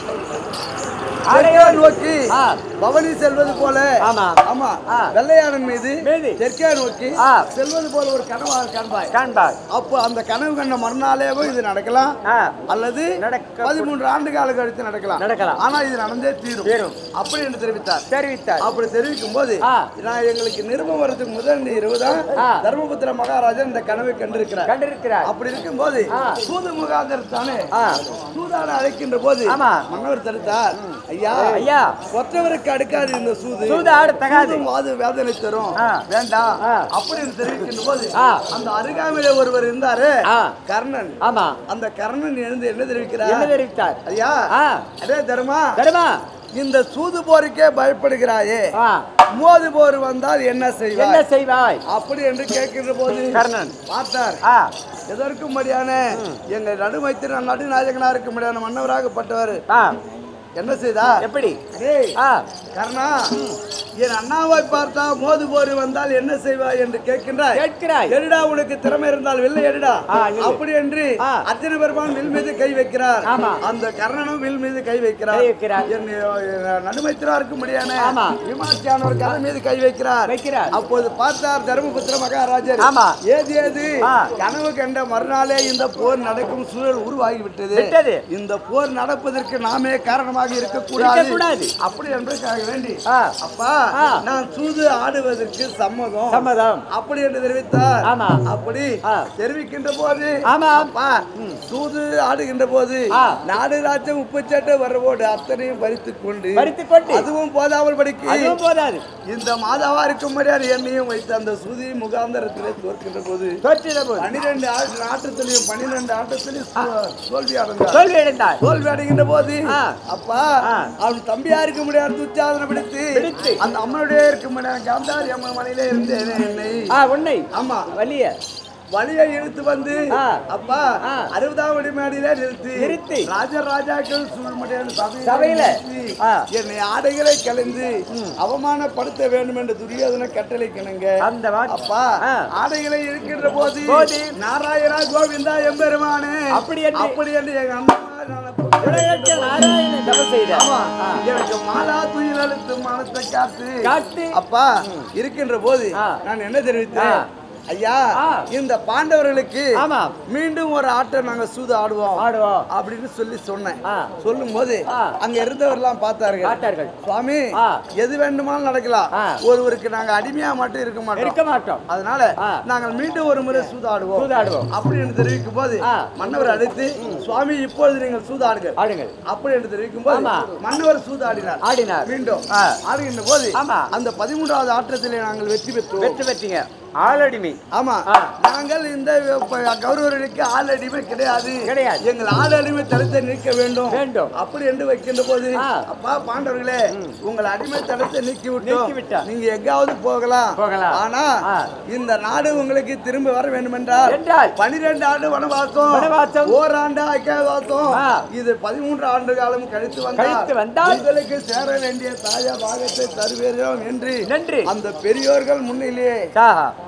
தெற்கே நோக்கி ஆ. பவனி செல்வது போல ஆமா. ஆமா ஆ. வெள்ளையானன் மீது மீது. தெற்கே நோக்கி ஆ. செல்வது போல ஒரு கனவாக காண்பாய் காண்பார் அப்போ அந்த கனவு கண்ட மறுநாளேவோ இது நடக்கலாம் ஆ அல்லது நடக்க- பதிமூன்று ஆண்டு கால கழித்து நடக்கலாம் நடக்கலாம். ஆனா இது நடந்தே தீரும் தீரும். அப்படி என்று தெரிவித்தார் தெரிவித்தார் அப்படி தெரிவிக்கும் போது ஆ. நான் எங்களுக்கு நிருபம் வரதுக்கு முதல் இரவு தான் ஆ. தர்மபுத்திர மகாராஜன் இந்த கனவை கண்டிருக்கிறார் கண்டிருக்கிறார் அப்படி இருக்கும்போது ஆ. சூது முகாந்தர் தானே ஆ சூதாட அழைக்கின்ற போது ஆமா. மன்னவர் தடுத்தார் ஐயா ஐயா கொற்றவருக்கு அடுக்காது இந்த சூது சூது ஆட தகாது. சூதும் வாது வேதனை தரும் ஆ. வேண்டாம் ஆ. அப்படின்னு தெரிவிக்கின்ற போது ஆ. அந்த அருகாமையில ஒருவர் இருந்தாரு ஆ. கர்ணன் ஆமா அந்த கர்ணன் எழுந்து என்ன என்ன தெரிவிக்கிறார் தெரிவித்தார் ஐயா ஆ அதே தர்மா தருமா இந்த சூது போருக்கே பயப்படுகிறாயே ஆ மோது போர் வந்தால் என்ன என்ன செய்வாய் செய்வாய் அப்படி என்று கேட்கின்ற போது கர்ணன் பார்த்தார் ஆ எதற்கும் முடியான எங்கள் நடுமைத்திர நடுநாயகனா இருக்க முடியாத மன்னவராகப்பட்டவர் ஆ என்ன செய்தா எப்படி டேய், ஆ கர்ணா என் அண்ணாவை பார்த்தா மோது போர் வந்தால் என்ன செய்வாய் என்று கேட்கின்றாய் கேட்கிறாய் எடுடா உனக்கு திறமை இருந்தால் வெள்ளை எடுடா ஆ, இல்லை. அப்படி என்று ஆ. அர்ஜுன பெருமான் வில் மீது கை வைக்கிறார் ஆமா. அந்த கர்ணனும் வில் மீது கை வைக்கிறார் கை வைக்கிறார். என் நடுமைத்திரா இருக்க முடியாத ஆமா. விமாச்சியானவர் கதை மீது கை வைக்கிறார் வைக்கிறார். அப்போது பார்த்தார் தர்மபுத்திர மகாராஜர் ஆமா. ஏது ஏது ஆ. கனவு கண்ட மறுநாளே இந்த போர் நடக்கும் சூழல் உருவாகி விட்டது விட்டது. இந்த போர் நடப்பதற்கு நாமே காரணமாக இருக்கக்கூடாது இருக்கக்கூடாது. அப்படி என்பதற்காக வேண்டி ஆ அப்பா ஆ. நான் சூது ஆடுவதற்கு சம்மதம் சம்மதம் அப்படி என்று தெரிவித்தார் ஆமா. அப்படி ஆ. தெரிவிக்கின்ற போது ஆமா. அப்பா சூது ஆடுகின்ற போது ஆ. நாடு ராஜ்யம் உப்புச்சட்டை வரவோடு அத்தனையும் பறித்துக் கொண்டு பறித்துக் கொண்டு. அதுவும் போதாமல் படிக்கு அதுவும் போதாது இந்த மாதாவா இருக்கும்படியான எண்ணையும் வைத்து அந்த சூதி முகாந்தரத்திலே தோற்கின்ற போது தோற்றிட போது பனிரெண்டு ஆட்டத்திலையும் பன்னிரெண்டு ஆட்டத்திலையும் சு- தோல்வி அடைந்தார் தோல்வி அடைந்தார் தோல்வி அடைகின்ற போது ஆ. அப்பா ஆ. அவன் தம்பியா இருக்க முடியாது துச்சாதனை பிடித்து பிடித்து. அந்த அம்மனுடைய இருக்க முடியாது காந்தாரி அம்மன் மனையிலே இருந்தேன் என்னை ஆ உன்னை ஆமா வலிய வழியை இழுத்து வந்து ஆ. அப்பா ஆ. அறுபதாம் அடி மேடையில நிறுத்தி நிறுத்தி. ராஜராஜாக்கள் சூழ்மடையான சபையில சபையில. நிறுத்தி, ஆ. என்னை ஆடைகளை கலைந்து அவமானப்படுத்த வேண்டும் என்று துரியோதன கட்டளை கிணங்க அந்த வாக்கு அப்பா ஆ. ஆடைகளை இருக்கின்ற போது போது. நாராயணா கோவிந்தா எம்பெருமானே அப்படி என்று. அப்படி என்று எங்க அண்ணா உலகற்கு நாராயண தவம் செய்த ஆமா ஆ. எனக்கு மாலா துயில் அழுத்து மனத்தை காத்து காத்து அப்பா இருக்கின்ற போது ஆ. நான் என்ன தெரிவித்தேன் ஆ. ஐயா ஆ. இந்த பாண்டவர்களுக்கு ஆமா மீண்டும் ஒரு ஆட்டம் நாங்க சூது ஆடுவோம் ஆடுவோம் அப்படின்னு சொல்லி சொன்னேன் ஆ. சொல்லும் போது ஆ. அங்க இருந்தவர்லாம் பார்த்தார்கள் காட்டார்கள் சுவாமி ஆ. எது வேண்டுமானாலும் நடக்கலாம் ஆ. ஒருவருக்கு நாங்க அடிமையா மட்டும் இருக்க இருக்க மாட்டோம் மாட்டோம் அதனால ஆ. நாங்கள் மீண்டும் ஒரு முறை சூதாடுவோம் சூதாடுவோம். அப்படின்னு தெரிவிக்கும் போது ஆ. மன்னவர் அழைத்து சுவாமி இப்பொழுது நீங்கள் சூதாடுங்கள் ஆடுங்கள் அப்படி என்று தெரிவிக்கும் போது ஆமா. மன்னவர் சூதாடினார் ஆடினார் மீண்டும் ஆ. ஆடுகின்ற போது ஆமா. அந்த பதிமூன்றாவது ஆட்டத்திலே நாங்கள் வெற்றி பெற்றோம் வெற்றி பெற்றீங்க ஆளடிமை ஆமா ஆ. நாங்கள் இந்த ப- கௌரவர்களுக்கு ஆள் அடிமை கிடையாது கிடையாது. எங்கள் ஆள் அடிமை தடுத்து நிற்க வேண்டும் வேண்டும். அப்படி என்று வைக்கின்ற போது ஆ. அப்பா பாண்டவர்களே உங்கள் அடிமை தடுத்து நீக்கி விட்டோம் நீக்கி விட்டோம். நீங்க எங்காவது போகலாம் போகலாம். ஆனா ஆ. இந்த நாடு உங்களுக்கு திரும்ப வர வேண்டும் என்றால் என்றால் பனிரெண்டு ஆண்டு வனவாசம் வனவாசம். ஓராண்டு அக்கியவாசம் ஆ. இது பதிமூன்று ஆண்டு காலம் கழித்து கழித்து வந்தால் வந்தால் உங்களுக்கு சேர வேண்டிய தாயா பாகத்தை தருவேறோம் என்று நன்றி அந்த பெரியோர்கள் முன்னிலே சாஹா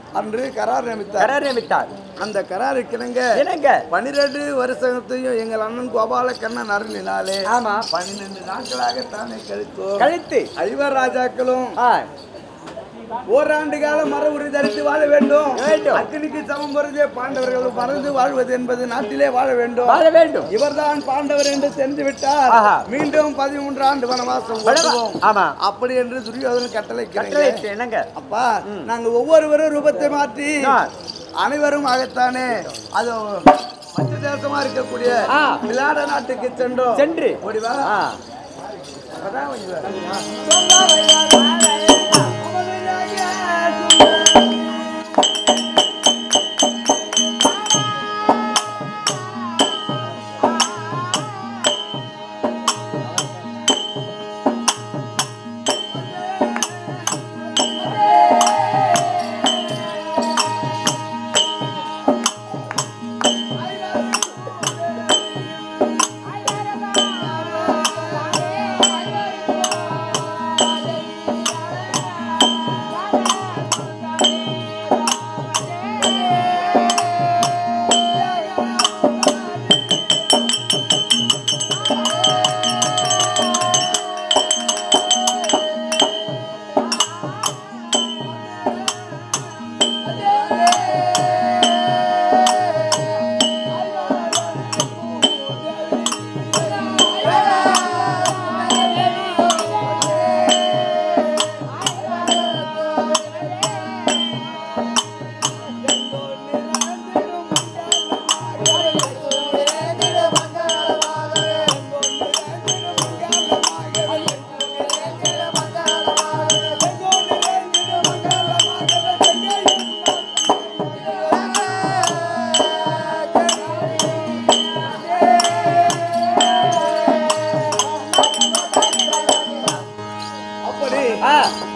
அன்று கரார் நியமித்தார் கரார் நியமித்தார் அந்த கராருக்கு இணங்க என்னங்க பனிரெண்டு வருஷத்தையும் எங்கள் அண்ணன் கோபால கண்ணன் அருளினாலே ஆமா பன்னிரெண்டு நாட்களாக தானே கழித்தோம் கழுத்து ஐவர் ராஜாக்களும் ஆ ஓராண்டு காலம் மர உரி தரித்து வாழ வேண்டும் வேண்டும். அக்னிக்கு சமம் பொருதே பாண்டவர்கள் மறந்து வாழ்வது என்பது நாட்டிலே வாழ வேண்டும் வாழ வேண்டும் இவர்தான் பாண்டவர் என்று தெரிந்து விட்டார் ஆஹா. மீண்டும் பதிமூன்று ஆண்டு வனவாசம் வனவா- ஓட்டுவோம். ஆமா. அப்படி என்று துரியோதன கட்டளை கட்டளை என்னங்க அப்பா நாங்க ஒவ்வொருவரும் ரூபத்தை மாற்றி ஆ. அனைவரும் ஆகத்தானே அது மற்ற தேசமா இருக்கக்கூடிய ஆ. விளையாட நாட்டுக்கு சென்றோம் சென்று ஓடிவா ஆ அதான் வந்து அப்படி ஆ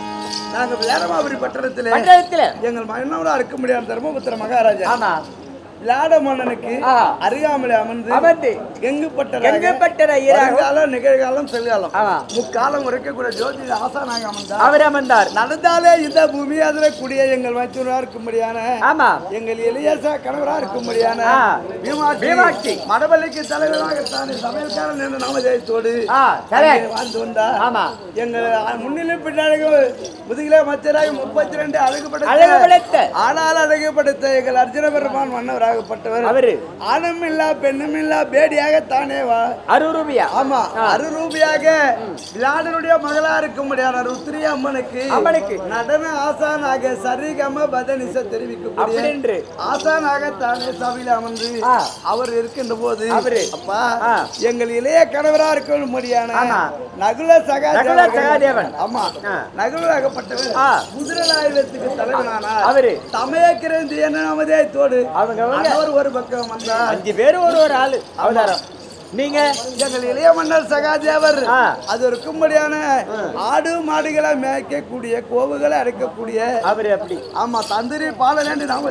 நாங்க விளையாடமாபுரி பட்டணத்திலே மண்டலத்துல எங்கள் மன்னவரா இருக்க முடியாத தர்மபுத்திர மகாராஜா ஆமா விளையாட மன்னனுக்கு ஆ. அருகாமலே அமர்ந்து அமர்ந்து எங்கு பட்ட எங்கு பட்டற ஈராகும்? வருங்காலம் நிகழ்காலம் செல்காலம் ஆமா. முக்காலம் உரைக்கக்கூடிய ஜோதிட ஆசானாக அமர்ந்தார் அவர் அமர்ந்தார் நடந்தாலே இந்த பூமி அதுல கூடிய எங்கள் மைத்துனரா இருக்கும்படியான ஆமா எங்கள் இளையசா கணவரா இருக்கும்படியான ஆ. பீமாட்சி பீமாட்சி. மடபள்ளிக்கு தலைவராக தானே சமையல்காரன் என்ற நாமஜெயத்தோடு ஆ, சரி. அங்கே வாழ்ந்து வந்தார் ஆமா. எங்கள் முன்னிலை பின்னாடி முதுகிலே மச்சராக முப்பத்தி ரெண்டு அழகு அழகு படைத்த. ஆனால் அழகுபடுத்த எங்கள் அர்ஜுன பெருமான் மன்னவராகப்பட்டவர் அவரு ஆணும் இல்லா பெண்ணும் இல்லா பேடியாக தானே வா அறுபது ரூபியா ஆமா ஆ. அருரூபியாக விளாடனுடைய மகளா இருக்கும்படியான ருத்ரி அம்மனுக்கு அம்மனுக்கு. நடன ஆசானாக சரிகம பதனிச தெரிவிக்கக்கூடிய அப்படின்று. ஆசானாக தானே சபையில அமர்ந்து ஆ. அவர் இருக்கின்ற போது அவரு. அப்பா ஆ. எங்கள் இளைய கணவரா இருக்கும்படியான ஆமா. நகுல நகுல சகாதேவன் சகாதேவன். ஆமா ஆ. நகுலாகப்பட்டவர் ஆ. குதிரலாயுதத்துக்கு தலைவனானார் அவரு. தமயக்கிரந்தி என்ன நமதே தோடு அவங்க அவங்க. அவர் ஒரு பக்கம் வந்தார் அஞ்சு பேர் ஒரு ஒரு ஆளு அவதாரம் நீங்க எங்கள் இளைய மன்னர் சகாதேவர் ஆ. அது இருக்கும்படியான ஆடு மாடுகளை மேய்க்கக்கூடிய கோவுகளை அடைக்கக்கூடிய அவரு அப்படி ஆமா தந்திரி பாலனேண்டு நாம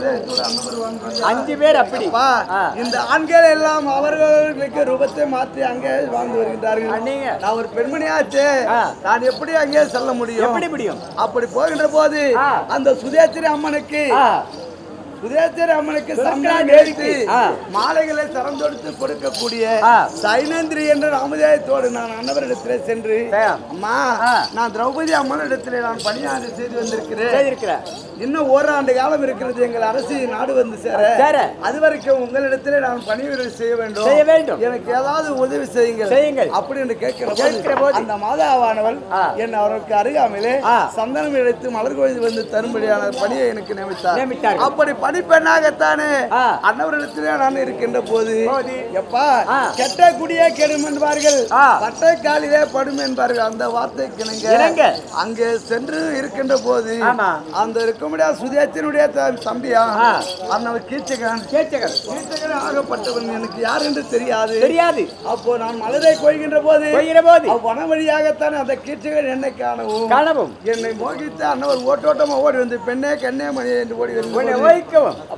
அஞ்சு அஞ்சு பேர் அப்படி ஆ. இந்த ஆண்கள் எல்லாம் அவர்களுக்கு ரூபத்தை மாற்றி அங்கே வாழ்ந்து வருகின்றார்கள் ஆ, நீங்க? நான் ஒரு பெண்மணியாச்சு ஆ. நான் எப்படி அங்கே செல்ல முடியும் எப்படி முடியும் அப்படி போகின்ற போது ஆ. அந்த சுதேத்திரி அம்மனுக்கு ஆ, சுதேத்திரி அம்மனுக்கு சுதேத்திரி சந்தனம் அம்மனுக்கு. எடுத்து ஆ. மாலைகளை திறந்தொடுத்து கொடுக்கக்கூடிய ஆ. சைனந்திரி என்ற ராமதேயத்தோடு நான் அன்னவரிடத்திலே சென்று சரி. அம்மா ஆ. நான் திரௌபதி அம்மனிடத்திலே நான் பணியாறு செய்து வந்திருக்கிறேன் செய்திருக்கிற இன்னும் ஓராண்டு காலம் இருக்கிறது எங்கள் அரசு நாடு வந்து சேர சேர. அது வரைக்கும் உங்களிடத்திலே நான் பணியுரை செய்ய வேண்டும் செய்ய வேண்டும். எனக்கு ஏதாவது உதவி செய்யுங்கள் செய்யுங்கள். அப்படி என்று கேட்கிற கேட்கிற போது போது. அந்த மாதாவானவள் ஆ. என் அவருக்கு அருகாமையிலே ஆ. சந்தனம் இழைத்து மலர் கோயில் வந்து தரும்படியான பணியை எனக்கு நியமித்தார் நியமித்தார்கள். அப்படி பணிப்பெண்ணாகத்தானே ஆ. அன்னவரிடத்திலே நான் இருக்கின்ற போது போது. எப்பா ஆ. கெட்ட குடியே கெடும் என்பார்கள் ஆ. பட்டை காலிலே படும் என்பார்கள் அந்த வார்த்தைக்கு இணங்க. இணங்க அங்கே சென்று இருக்கின்ற போது ஆமா. அந்த இருக்க முடியாத சுதேத்தினுடைய த- தம்பியா ஆ. அண்ணன் கீச்சகன் கேச்சகர் கீச்சகன் ஆகப்பட்டவன் எனக்கு யார் என்று தெரியாது தெரியாது அப்போ நான் மலரை கொய்கின்ற போது போகிற போது வன வழியாகத்தான் அந்த கீச்சகன் என்னை காணவும் காணவும் என்னை மோகித்து அண்ணவர் ஓட்டோட்டமா ஓடி வந்து பெண்ணே கண்ணே மணி என்று ஓடி உன்னை வந்து ஓய்க்கவும் அப்ப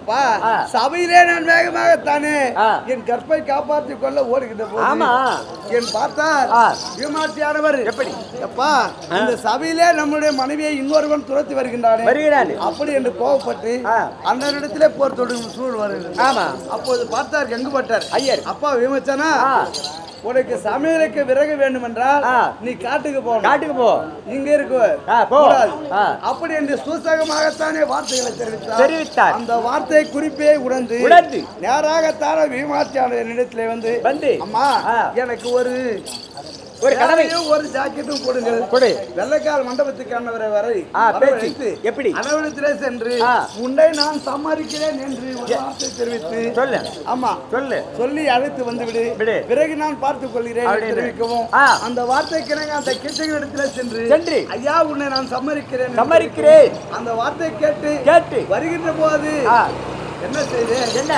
அப்பா ஆ. சபையிலே நான் வேகமாகத்தானே ஆ. என் கற்பை காப்பாற்றிக் கொள்ள ஓடுகின்ற போது ஆமா. என் பார்த்தார் ஆ. விமாட்டியானவர் எப்படி? அப்பா இந்த சபையிலே நம்முடைய மனைவியை இன்னொருவன் துரத்தி வருகின்றானே வருகிறாரு அப்படி என்று கோவப்பட்டு ஆ. அண்ணனிடத்திலே போர் தொடுக்கும் சூழல் வருகிறது ஆமா. அப்போது பார்த்தார் கங்குபட்டார் ஐயர். அப்பா விமர்சனா ஆ. உனக்கு சமையலுக்கு விறகு வேண்டும் என்றால் ஆ. நீ காட்டுக்கு போகணும் காட்டுக்கு போ இங்க இருக்கு ஆ, போ. கூடாது. ஆ. அப்படி என்று சூசகமாகத்தானே வார்த்தைகளை தெரிவித்தார் தெரிவித்தார். அந்த வார்த்தை குறிப்பே உணர்ந்து உணர்ந்து. நேராகத்தான விமாற்றியான என்னிடத்திலே வந்து வந்து. அம்மா ஆ. எனக்கு ஒரு ஒரு கடமை சேலையும் ஒரு ஜாக்கெட்டும் கொடுங்கள் கொடு வெள்ளைக்கால் மண்டபத்துக்கானவரை வரை ஆ, பேச்சு. வரவழைத்து, எப்படி? அலுவலகத்திலே சென்று ஆ. உன்னை நான் சம்மாதிக்கிறேன் என்று ஒரு வார்த்தை தெரிவித்து சொல்லு ஆமா சொல்லு சொல்லி அழைத்து வந்து விடு விடு. பிறகு நான் பார்த்துக் கொள்கிறேன் என்று அப்படின்னு. தெரிவிக்கவும் ஆ. அந்த வார்த்தைக்கு நாங்கள் அந்த கிருஷ்ணகிரிடத்துல சென்று சென்று. ஐயா உன்னை நான் சம்மதிக்கிறேன் என்று சம்மதிக்கிறேன் அந்த வார்த்தை கேட்டு கேட்டு வருகின்ற போது ஆ, என்ன செய்து என்ன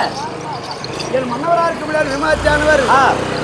என் மன்னவரா இருக்க முடியாது விமாச்சானவர் ஆ,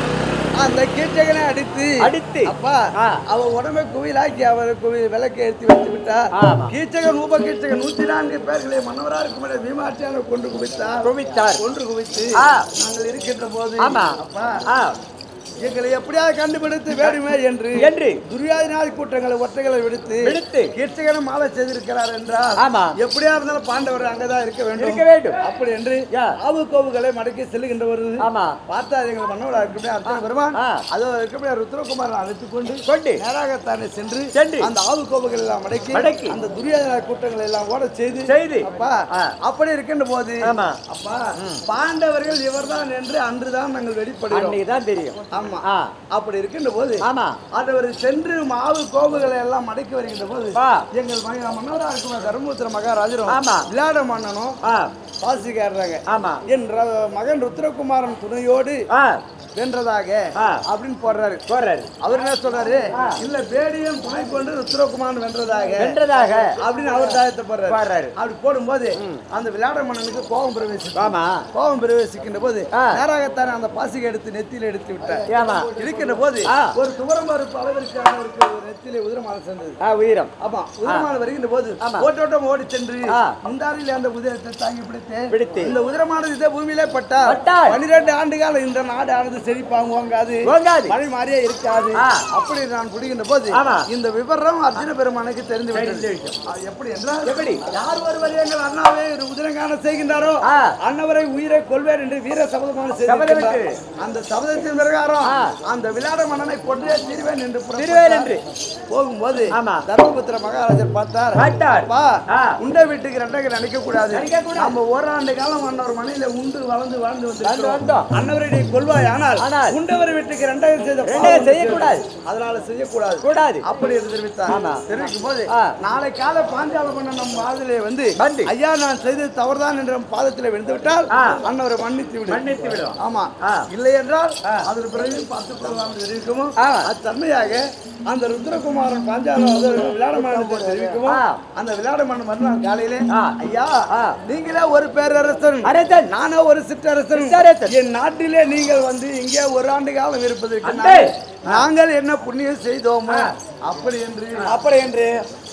அந்த கீர்த்தகனை அடித்து அடித்து. அப்பா ஆ. அவ உடம்பை குவிலாக்கி அவர் குவி விளக்கை எடுத்து வைத்து விட்டார் ஆமா. கீர்த்தகன் உப கீர்த்தகன் நூத்தி நான்கு பேர்களை மன்னவரா இருக்க முடியாது விமாச்சானவர் கொண்டு குவித்தார் குவித்தார் கொன்று குவித்து ஆ. நாங்கள் இருக்கின்ற போது ஆமா. அப்பா ஆ, எங்களை எப்படியாவது கண்டுபிடித்து வேண்டுமே என்று என்று துரியாதினாதி கூட்டங்களை ஒற்றைகளை விடுத்து விடுத்து. கீர்த்தகனும் மாலை செய்திருக்கிறார் என்றால் ஆமா. எப்படியா இருந்தாலும் பாண்டவர் அங்கதான் இருக்க வேண்டும் இருக்க வேண்டும். அப்படி என்று யா. ஆவு கோவுகளை மடக்கி செல்லுகின்ற ஒரு ஆமா. பார்த்தா எங்கள் மன்னவரா இருக்கக்கூடிய அர்த்தம் பெருமான் ஆ. அதோ இருக்கக்கூடிய ருத்ரகுமாரன் அழைத்துக் கொண்டு கொண்டு. நேராகத்தானே சென்று சென்று. அந்த ஆவு கோவுகள் எல்லாம் மடக்கி மடக்கி. அந்த துரியாதினா கூட்டங்களை எல்லாம் ஓட செய்து செய்து. அப்பா ஆ. அப்படி இருக்கின்ற போது ஆமா. அப்பா பாண்டவர்கள் இவர்தான் என்று அன்றுதான் நாங்கள் வெளிப்படுகிறோம் அன்னைக்கு தான் தெரியும் ஆமா ஆ. அப்படி இருக்கின்ற போது ஆமா அவர் சென்று மாவு கோவுகளை எல்லாம் மடக்கி வருகின்ற போது ஆ. எங்கள் மக- மன்னவரா இருக்கும் தர்மபுத்திர மகாராஜரும் ஆமா. விளையாட மன்னனும் ஆ, பாசிக்காடுறாங்க ஆமா என் ர- மகன் ருத்ரகுமாரன் துணையோடு ஆ, வென்றதாக ஆ. அப்படின்னு போடுறாரு போறாரு அவர் என்ன சொல்றாரு ஆ. இல்ல பேடியும் துணை கொண்டு ருத்ரகுமாரன் வென்றதாக வென்றதாக அப்படின்னு அவர் தாயத்தை போடுறாரு போடுறாரு. அப்படி போடும்போது அந்த விளையாட மன்னனுக்கு கோபம் பிரவேசிக்கும் ஆமா கோபம் பிரவேசிக்கின்ற போது ஆ. நேராகத்தானே அந்த பாசிகை எடுத்து நெத்தியில எடுத்து விட்டார் ஏமா இருக்கின்ற போது ஆ. ஒரு துவரம் பருப்பு அளவிற்கு அவருக்கு ஒரு நெத்தியிலே உதிரமாலை சேர்ந்தது ஆ உயிரம் ஆமா உதிரமாலை வருகின்ற போது ஆமா. ஓட்டோட்டம் ஓடி சென்று ஆ. முந்தாரில் அந்த உதிரத்தை தாங்கி பிடித்து பிடித்து. இந்த உதிரமானது இதே பூமியிலே பட்டால் பட்டால். பன்னிரெண்டு ஆண்டு காலம் இந்த நாடு ஆனது செழிப்பாங்க ஓங்காது ஓங்காது. மழை மாறியே இருக்காது ஆ. அப்படி நான் பிடிக்கின்ற போது ஆமா. இந்த விவரம் அர்ஜுன பெருமானுக்கு தெரிந்து தெரிந்து விட்டது விட்டது. அது எப்படி என்றால் எப்படி? யார் ஒருவர் எங்கள் அண்ணாவை ஒரு உதிரங்கான செய்கின்றாரோ ஆ. அண்ணவரை உயிரை கொள்வேன் என்று வீர சபதமான சபதமிட்டு. அந்த சபதத்தின் பிரகாரம் ஆ. அந்த விளையாட மன்னனை கொன்றே தீர்வேன் என்று புறப்பட்டார். தீர்வேன் என்று. போகும்போது ஆமா. தர்மபுத்திர மகாராஜர் பார்த்தார் பார்த்தார். அப்பா, ஆ. உண்ட வீட்டுக்கு ரெண்டாக நினைக்க கூடாது நினைக்கக்கூடாது. நம்ம ஓராண்டு காலம் அன்னவர் மனையில உண்டு வளர்ந்து வாழ்ந்து வாழ்ந்து வந்து வந்தோம். அன்னவரை நீ கொள்வாய் ஆனால் ஆனால் உண்டவர் வீட்டுக்கு ரெண்டாக செய்த ரெண்டாக பாவம் செய்யக்கூடாது. அதனால செய்யக்கூடாது கூடாது அப்படி என்று தெரிவித்தார் ஆமா. தெரிவிக்கும் போது ஆ. நாளை கால பாஞ்சால பண்ண நம் பாதத்திலே வந்து வந்து. ஐயா நான் செய்தது தவறுதான் என்ற பாதத்திலே விழுந்து விட்டால் ஆ. அன்னவரை மன்னித்து விடு மன்னித்து விடும் ஆமா ஆ. இல்லை என்றால் ஆ. அதற்கு பிறகு பார்த்துக் கொள்ளலாம் என்று தெரிவிக்கவும் ஆ. அது தன்மையாக அந்த ருத்ரகுமாரன் பாஞ்சால விளையாட மன்னத்தை தெரிவிக்கவும் ஆ. அந்த விளையாட மன்னன் மறுநாள் காலையிலே ஆ. ஐயா ஆ. நீங்களே ஒரு பேரரசன் அரசன். நானோ ஒரு சிற்றரசன் சிற்றரசன். என் நாட்டிலே நீங்கள் வந்து இங்கே ஒரு ஆண்டு காலம் இருப்பதற்கு அன்பே. நாங்கள் நாங்கள் என்ன புண்ணியம் செய்தோமோ அப்படி என்று அப்படி என்று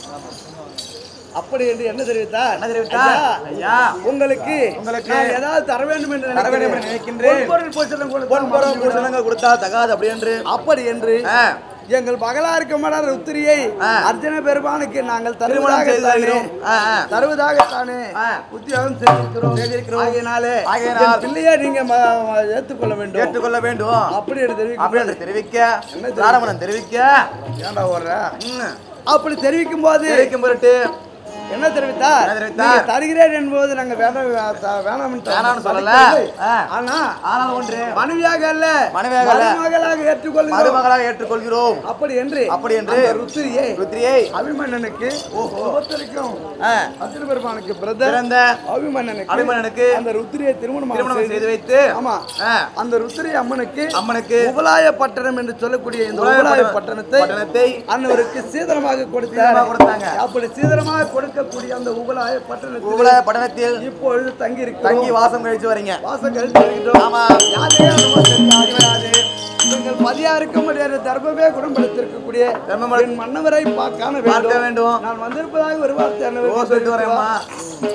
அப்படி என்று என்ன தெரிவித்தார் என்ன தெரிவித்தார்? ஐயா, ஐயா, உங்களுக்கு உங்களுக்கு நான் ஏதாவது தர வேண்டும் என்று தர வேண்டும் என்று நினைக்கின்றேன். பொன்பொருள் பூசணம் கொடுத்தால் பொன்பொருள் மறந்து விடு. பூசணங்கள் கொடுத்தா தகாது அப்படி என்று அப்படி என்று ஆ. எங்கள் மகளா இருக்க மாட்டார் உத்திரியை ஆ. அர்ஜுன பெருமானுக்கு நாங்கள் திருமணம் செய்து தருவதாகத்தானே வருகிறோம். ஆ, ஆ. தருவதாகத்தானே ஆ. உத்தியோகம் செய்திருக்கிறோம் செய்திருக்கிறோம். ஆகையினாலே ஆகையினால் என் பிள்ளையை நீங்க ம- ம- ஏற்றுக்கொள்ள வேண்டும் ஏற்றுக்கொள்ள வேண்டும் அப்படி என்று அப்படி தெரிவிக்கும் என்று தெரிவிக்க தெரிவிக்க? தாரமணம் தெரிவிக்க ஏன்டா ஓடுற ம், அப்படி தெரிவிக்கும் போது தெரிவிக்கும் பொருட்டு என்ன தெரிவித்தார் என்ன தெரிவித்தார்? நீங்க தருகிறேன் என்பது நாங்க வேண்டாம் த- வேணாம் என்று வேணாம்னு சொல்லல. ஆ. ஆனா ஆனால் ஒன்று மனைவியாக அல்ல மனைவியாக அல்ல. மருமகளாக ஏற்றுக்கொள்கிறோம் மருமகளாக ஏற்றுக்கொள்கிறோம் அப்படி என்று அப்படி என்று அந்த ருத்திரியை ருத்ரியை அபிமன்னனுக்கு ஒவ்வொருத்தருக்கும் ஆ, அர்ஜுன பெருமானுக்கு பிரதர் பிறந்த அபிமன்னனுக்கு அபிமன்னனுக்கு அந்த ருத்திரியை திருமணம் திருமணம் செய்து வைத்து ஆமா ஆ, அந்த ருத்திரி அம்மனுக்கு அம்மனுக்கு உபலாய பட்டணம் என்று சொல்லக்கூடிய இந்த உபலாய உபலாய பட்டண- பட்டணத்தை பட்டணத்தை அன்னவருக்கு சீதனமாக கொடுத்தார் சீதனமாக கொடுத்தாங்க. அப்படி சீதனமாக கொடுக்கக்கூடிய அந்த உபலாய பட்டணத்தில் உபலாய பட்டணத்தில் இப்பொழுது தங்கி இருக்கிறோம் தங்கி வாசம் கழிச்சு வரீங்க வாசம் கழித்து வருகின்றோம் ஆமா யாரையே நம்ம தெரியாது வராது எங்கள் பதியா இருக்க முடியாத தர்மமே குணப்படுத்திருக்கக்கூடிய தர்மமலை- என் மன்னவரை பார்க்க பார்க்க வேண்டும் வேண்டும் நான் வந்திருப்பதாக ஒரு வார்த்தை ஓ சொல்லிட்டு வரேம்மா அன்னவருக்கு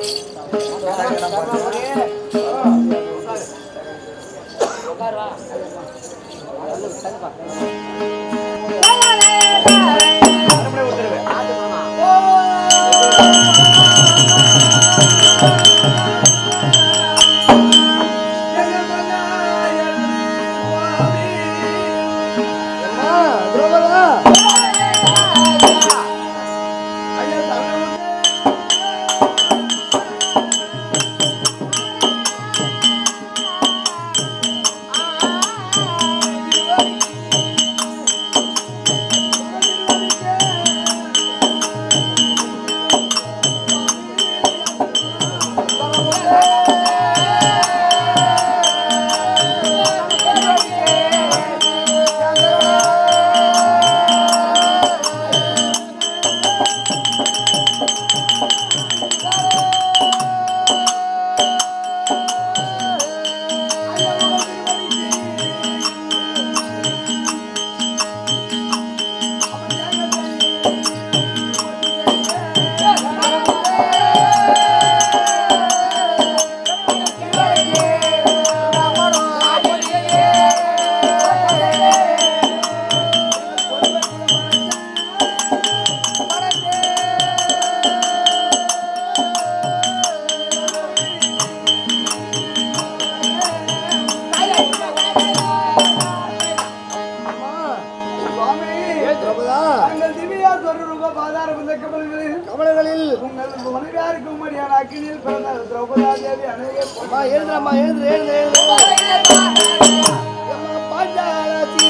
தங்கள் திவ்யா சொரூப பாதார புந்த கமலங்களில் கமலங்களில் உங்கள் மனைவியாருக்கு உம்மடியான அக்கினியில் பிறந்த திரௌபதா தேவி அநேக அம்மா எழுதுறம்மா எழுது எழுது எழுது அம்மா பாஞ்சாலத்தி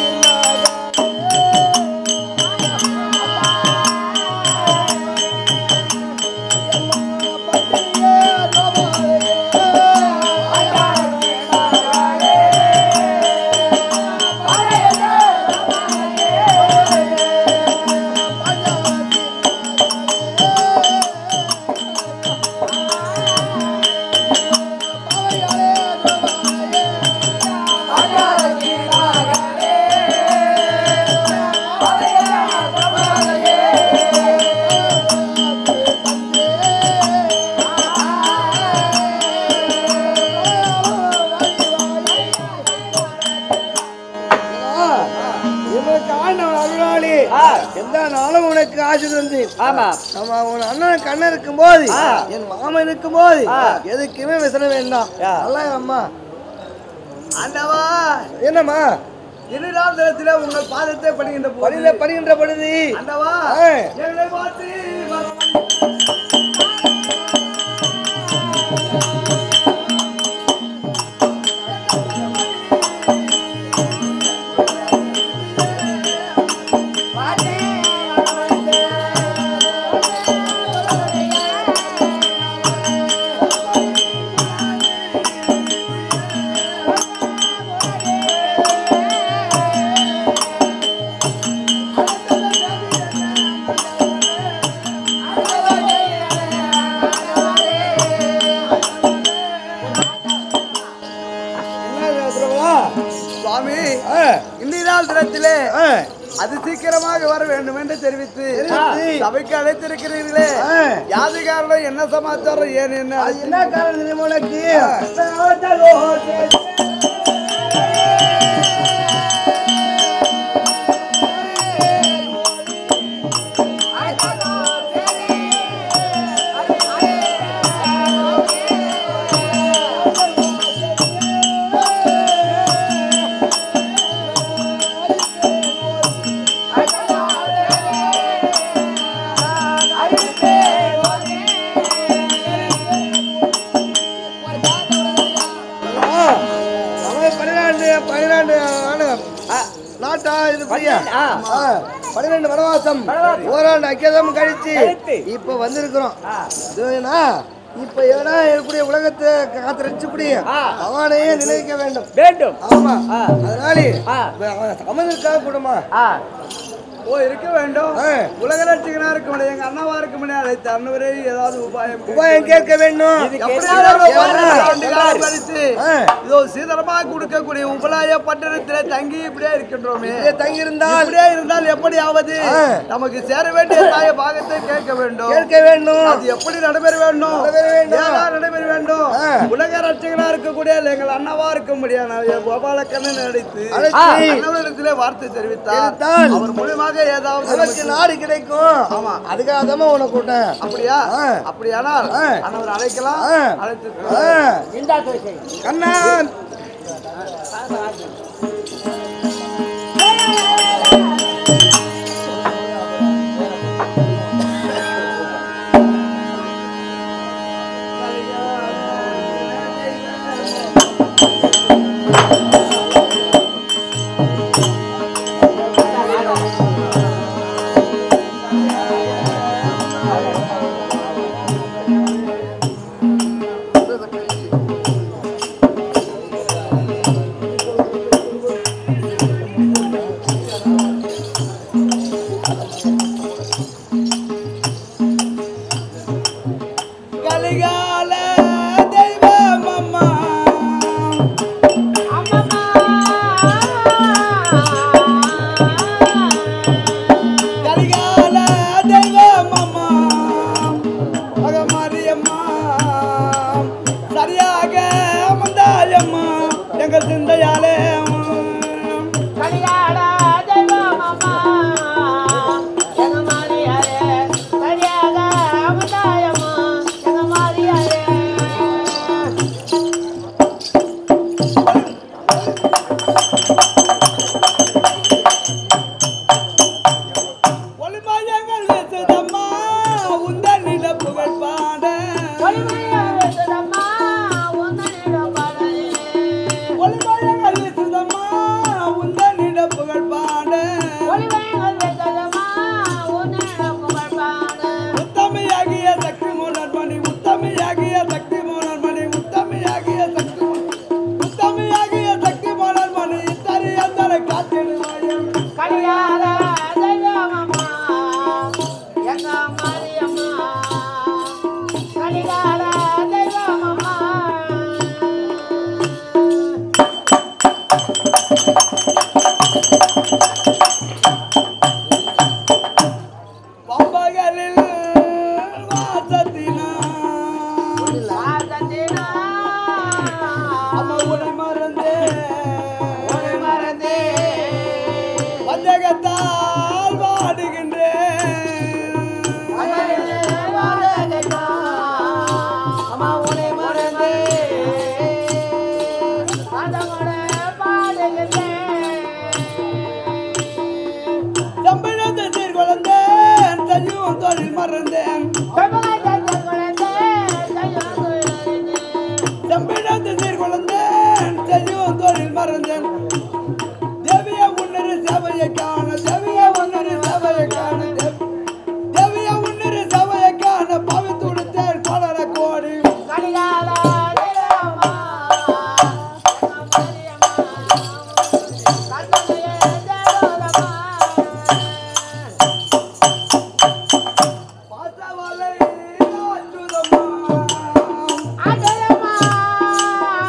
இவனுக்கு ஆண்டவன் அருளாளி எந்த நாளும் உனக்கு ஆசை தந்து ஆமா நம்ம உன் அண்ணன் கண்ணன் இருக்கும் போது ஆ. என் மாமன் இருக்கும் போது ஆ. எதுக்குமே விசன வேண்டாம் ஆ. நல்லா அம்மா ஆண்டவா என்னம்மா திருநாளத்திலே உங்கள் பாதத்தை படுகின்ற படுகிற படுகின்ற பொழுது ஆண்டவா ஆ. எங்களை பார்த்து என்ன சொல்லுவா? சுவாமி ஆ, இந்நாள் தினத்திலே ஆ, அது சீக்கிரமாக வர வேண்டும் என்று தெரிவித்து தெரிவித்து. சபைக்கு அழைத்திருக்கிறீர்களே ஆ. யாது காரணம் என்ன சமாச்சாரம் ஏன் என்ன அது என்ன காரணம் தெரியுமா உனக்கு ஆ, அவன் பன்னிரண்டு பன்னிரண்டு ஆண்டு ஆ, நாட்டா இது புரியா ஆ. ஆ, பன்னிரண்டு வனவாசம் ஓராண்டு அக்கியதம் கழிச்சு கழித்து. இப்ப வந்திருக்கிறோம் இதுனா இப்ப எதனா இருக்கக்கூடிய உலகத்தை காத்திரச்சுப்படி ஆ. அவனையே நினைக்க வேண்டும் வேண்டும் ஆமா ஆ. அதனால ஆ. அவன் சமந்திருக்கா கூடமா ஆ ஓ இருக்க வேண்டும் ஆ. உலக ரட்சகனா இருக்க முடியும் எங்க அண்ணாவா இருக்க முடியும் அழைத்த அண்ணவரே ஏதாவது உபாயம் உபாயம் கேட்க வேண்டும் எப்படியாவது உபாயம் ஏவா? கொண்டு கால்பறித்து, ஆ. இதோ சீதனமா கொடுக்கக்கூடிய உபலாய பட்டணத்திலே தங்கி இப்படியே இருக்கின்றோமே இங்கே தங்கியிருந்தால் இப்படியே இருந்தால் எப்படியாவது ஆ. நமக்கு சேர வேண்டிய தாய பாகத்தை கேட்க வேண்டும் கேட்க வேண்டும் அது எப்படி நடைபெற வேண்டும் நடைபெற வேண்டும். ஏதா நடைபெற வேண்டும் ஆ. உலக ரட்சகனா இருக்கக்கூடிய எங்கள் அண்ணாவா இருக்க முடியாது கோபாலக்கண்ணன் நடித்து அழைத்து அண்ணவரிடத்திலே வார்த்தை தெரிவித்தார் தெரிவித்தால் அவர் மூலியமாக ஏதாவது நமக்கு நமக்கு- நாடு கிடைக்கும் ஆமா. அதுக்காக தான் உனக்கு கூட்டேன் அப்படியா ஆ. அப்படியானால் ஆ. அண்ணவர் அழைக்கலாம் ஆ. அழைத்து ஆ. இந்தா தோசை கண்ணா கலிகால தெய்வம் அம்மா கலிகால தெய்வம் அம்மா மகமாரியம்மா சரியாக அமர்ந்தாயம்மா எங்கள் சிந்தையாலே கலியாட தெய்வம் அம்மா எங்க மாரியாரே சரியாக அமதாயம்மா எங்க மாரியாரே ஒளிமயங்கள் வீசுதம்மா உந்தனிட புகழ் பாட ஒளிமயமா உன்னனிடம் பாடலே ஒளிமயங்கள் வீசுதம்மா உந்தனிட புகழ் பாட ஒளிமயங்கள் வைத்ததம்மா உன்னிடம் புகழ் பாட உத்தமையாகிய சக்தி மோனர்மணி உத்தமையாகிய சக்தி மோனர்மணி உத்தமையாகிய சக்தி மோன- உத்தமையாகிய சக்தி மோனர்மணி இத்தனை அந்தரை காத்திடுவாயும் கலியாட தெய்வம் அம்மா எங்க மாரியம்மா கலியாட தெய்வம் அம்மா பம்பகளில் வாசத்தினா வாசத்தினா அம்மா உனை மறந்தே உன்னை மறந்தே வந்தகத்தால் வாடுகின்றேன் அமரே வாழகத்தா அம்மா உன்னை மறந்தே ஆண்டவனே பாடுகின்றேன் தமிழத்தை சீர்குலைந்தேன் செய்யும் தொழில் மறந்தேன் தமிழத்தை சீர்குலைந்தேன் செய்யும் தொழில் மறந்தேன் தேவிய உன்னரு சேவையை காண தேவிய உன்னரு சேவையை காண தேவ- தேவிய உன்னரு சேவையை காண பவி துடுத்தேன் பலர கோடி பாசவலை அச்சுதம்மா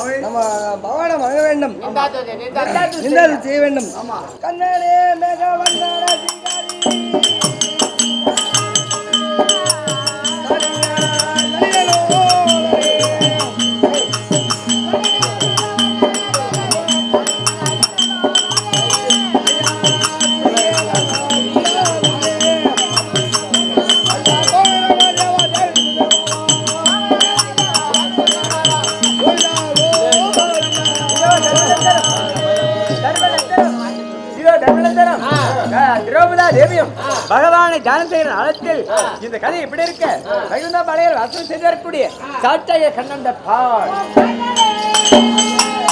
நம்ம பகவானை வணங்க வேண்டும் நிந்தாத்து நிந்தாத்து நிந்தாது செய்ய வேண்டும் கண்ணனே மேக வந்தார இதோ தர்மநந்தனம். ஆ, திரௌபதா தேவியும் பகவானை தியானம் செய்கிற அளத்தில் இந்த கதை இப்படி இருக்க தகுந்த மலையில் வசம் செய்திருக்கக்கூடிய சாட்டைய கண்ணந்த பால்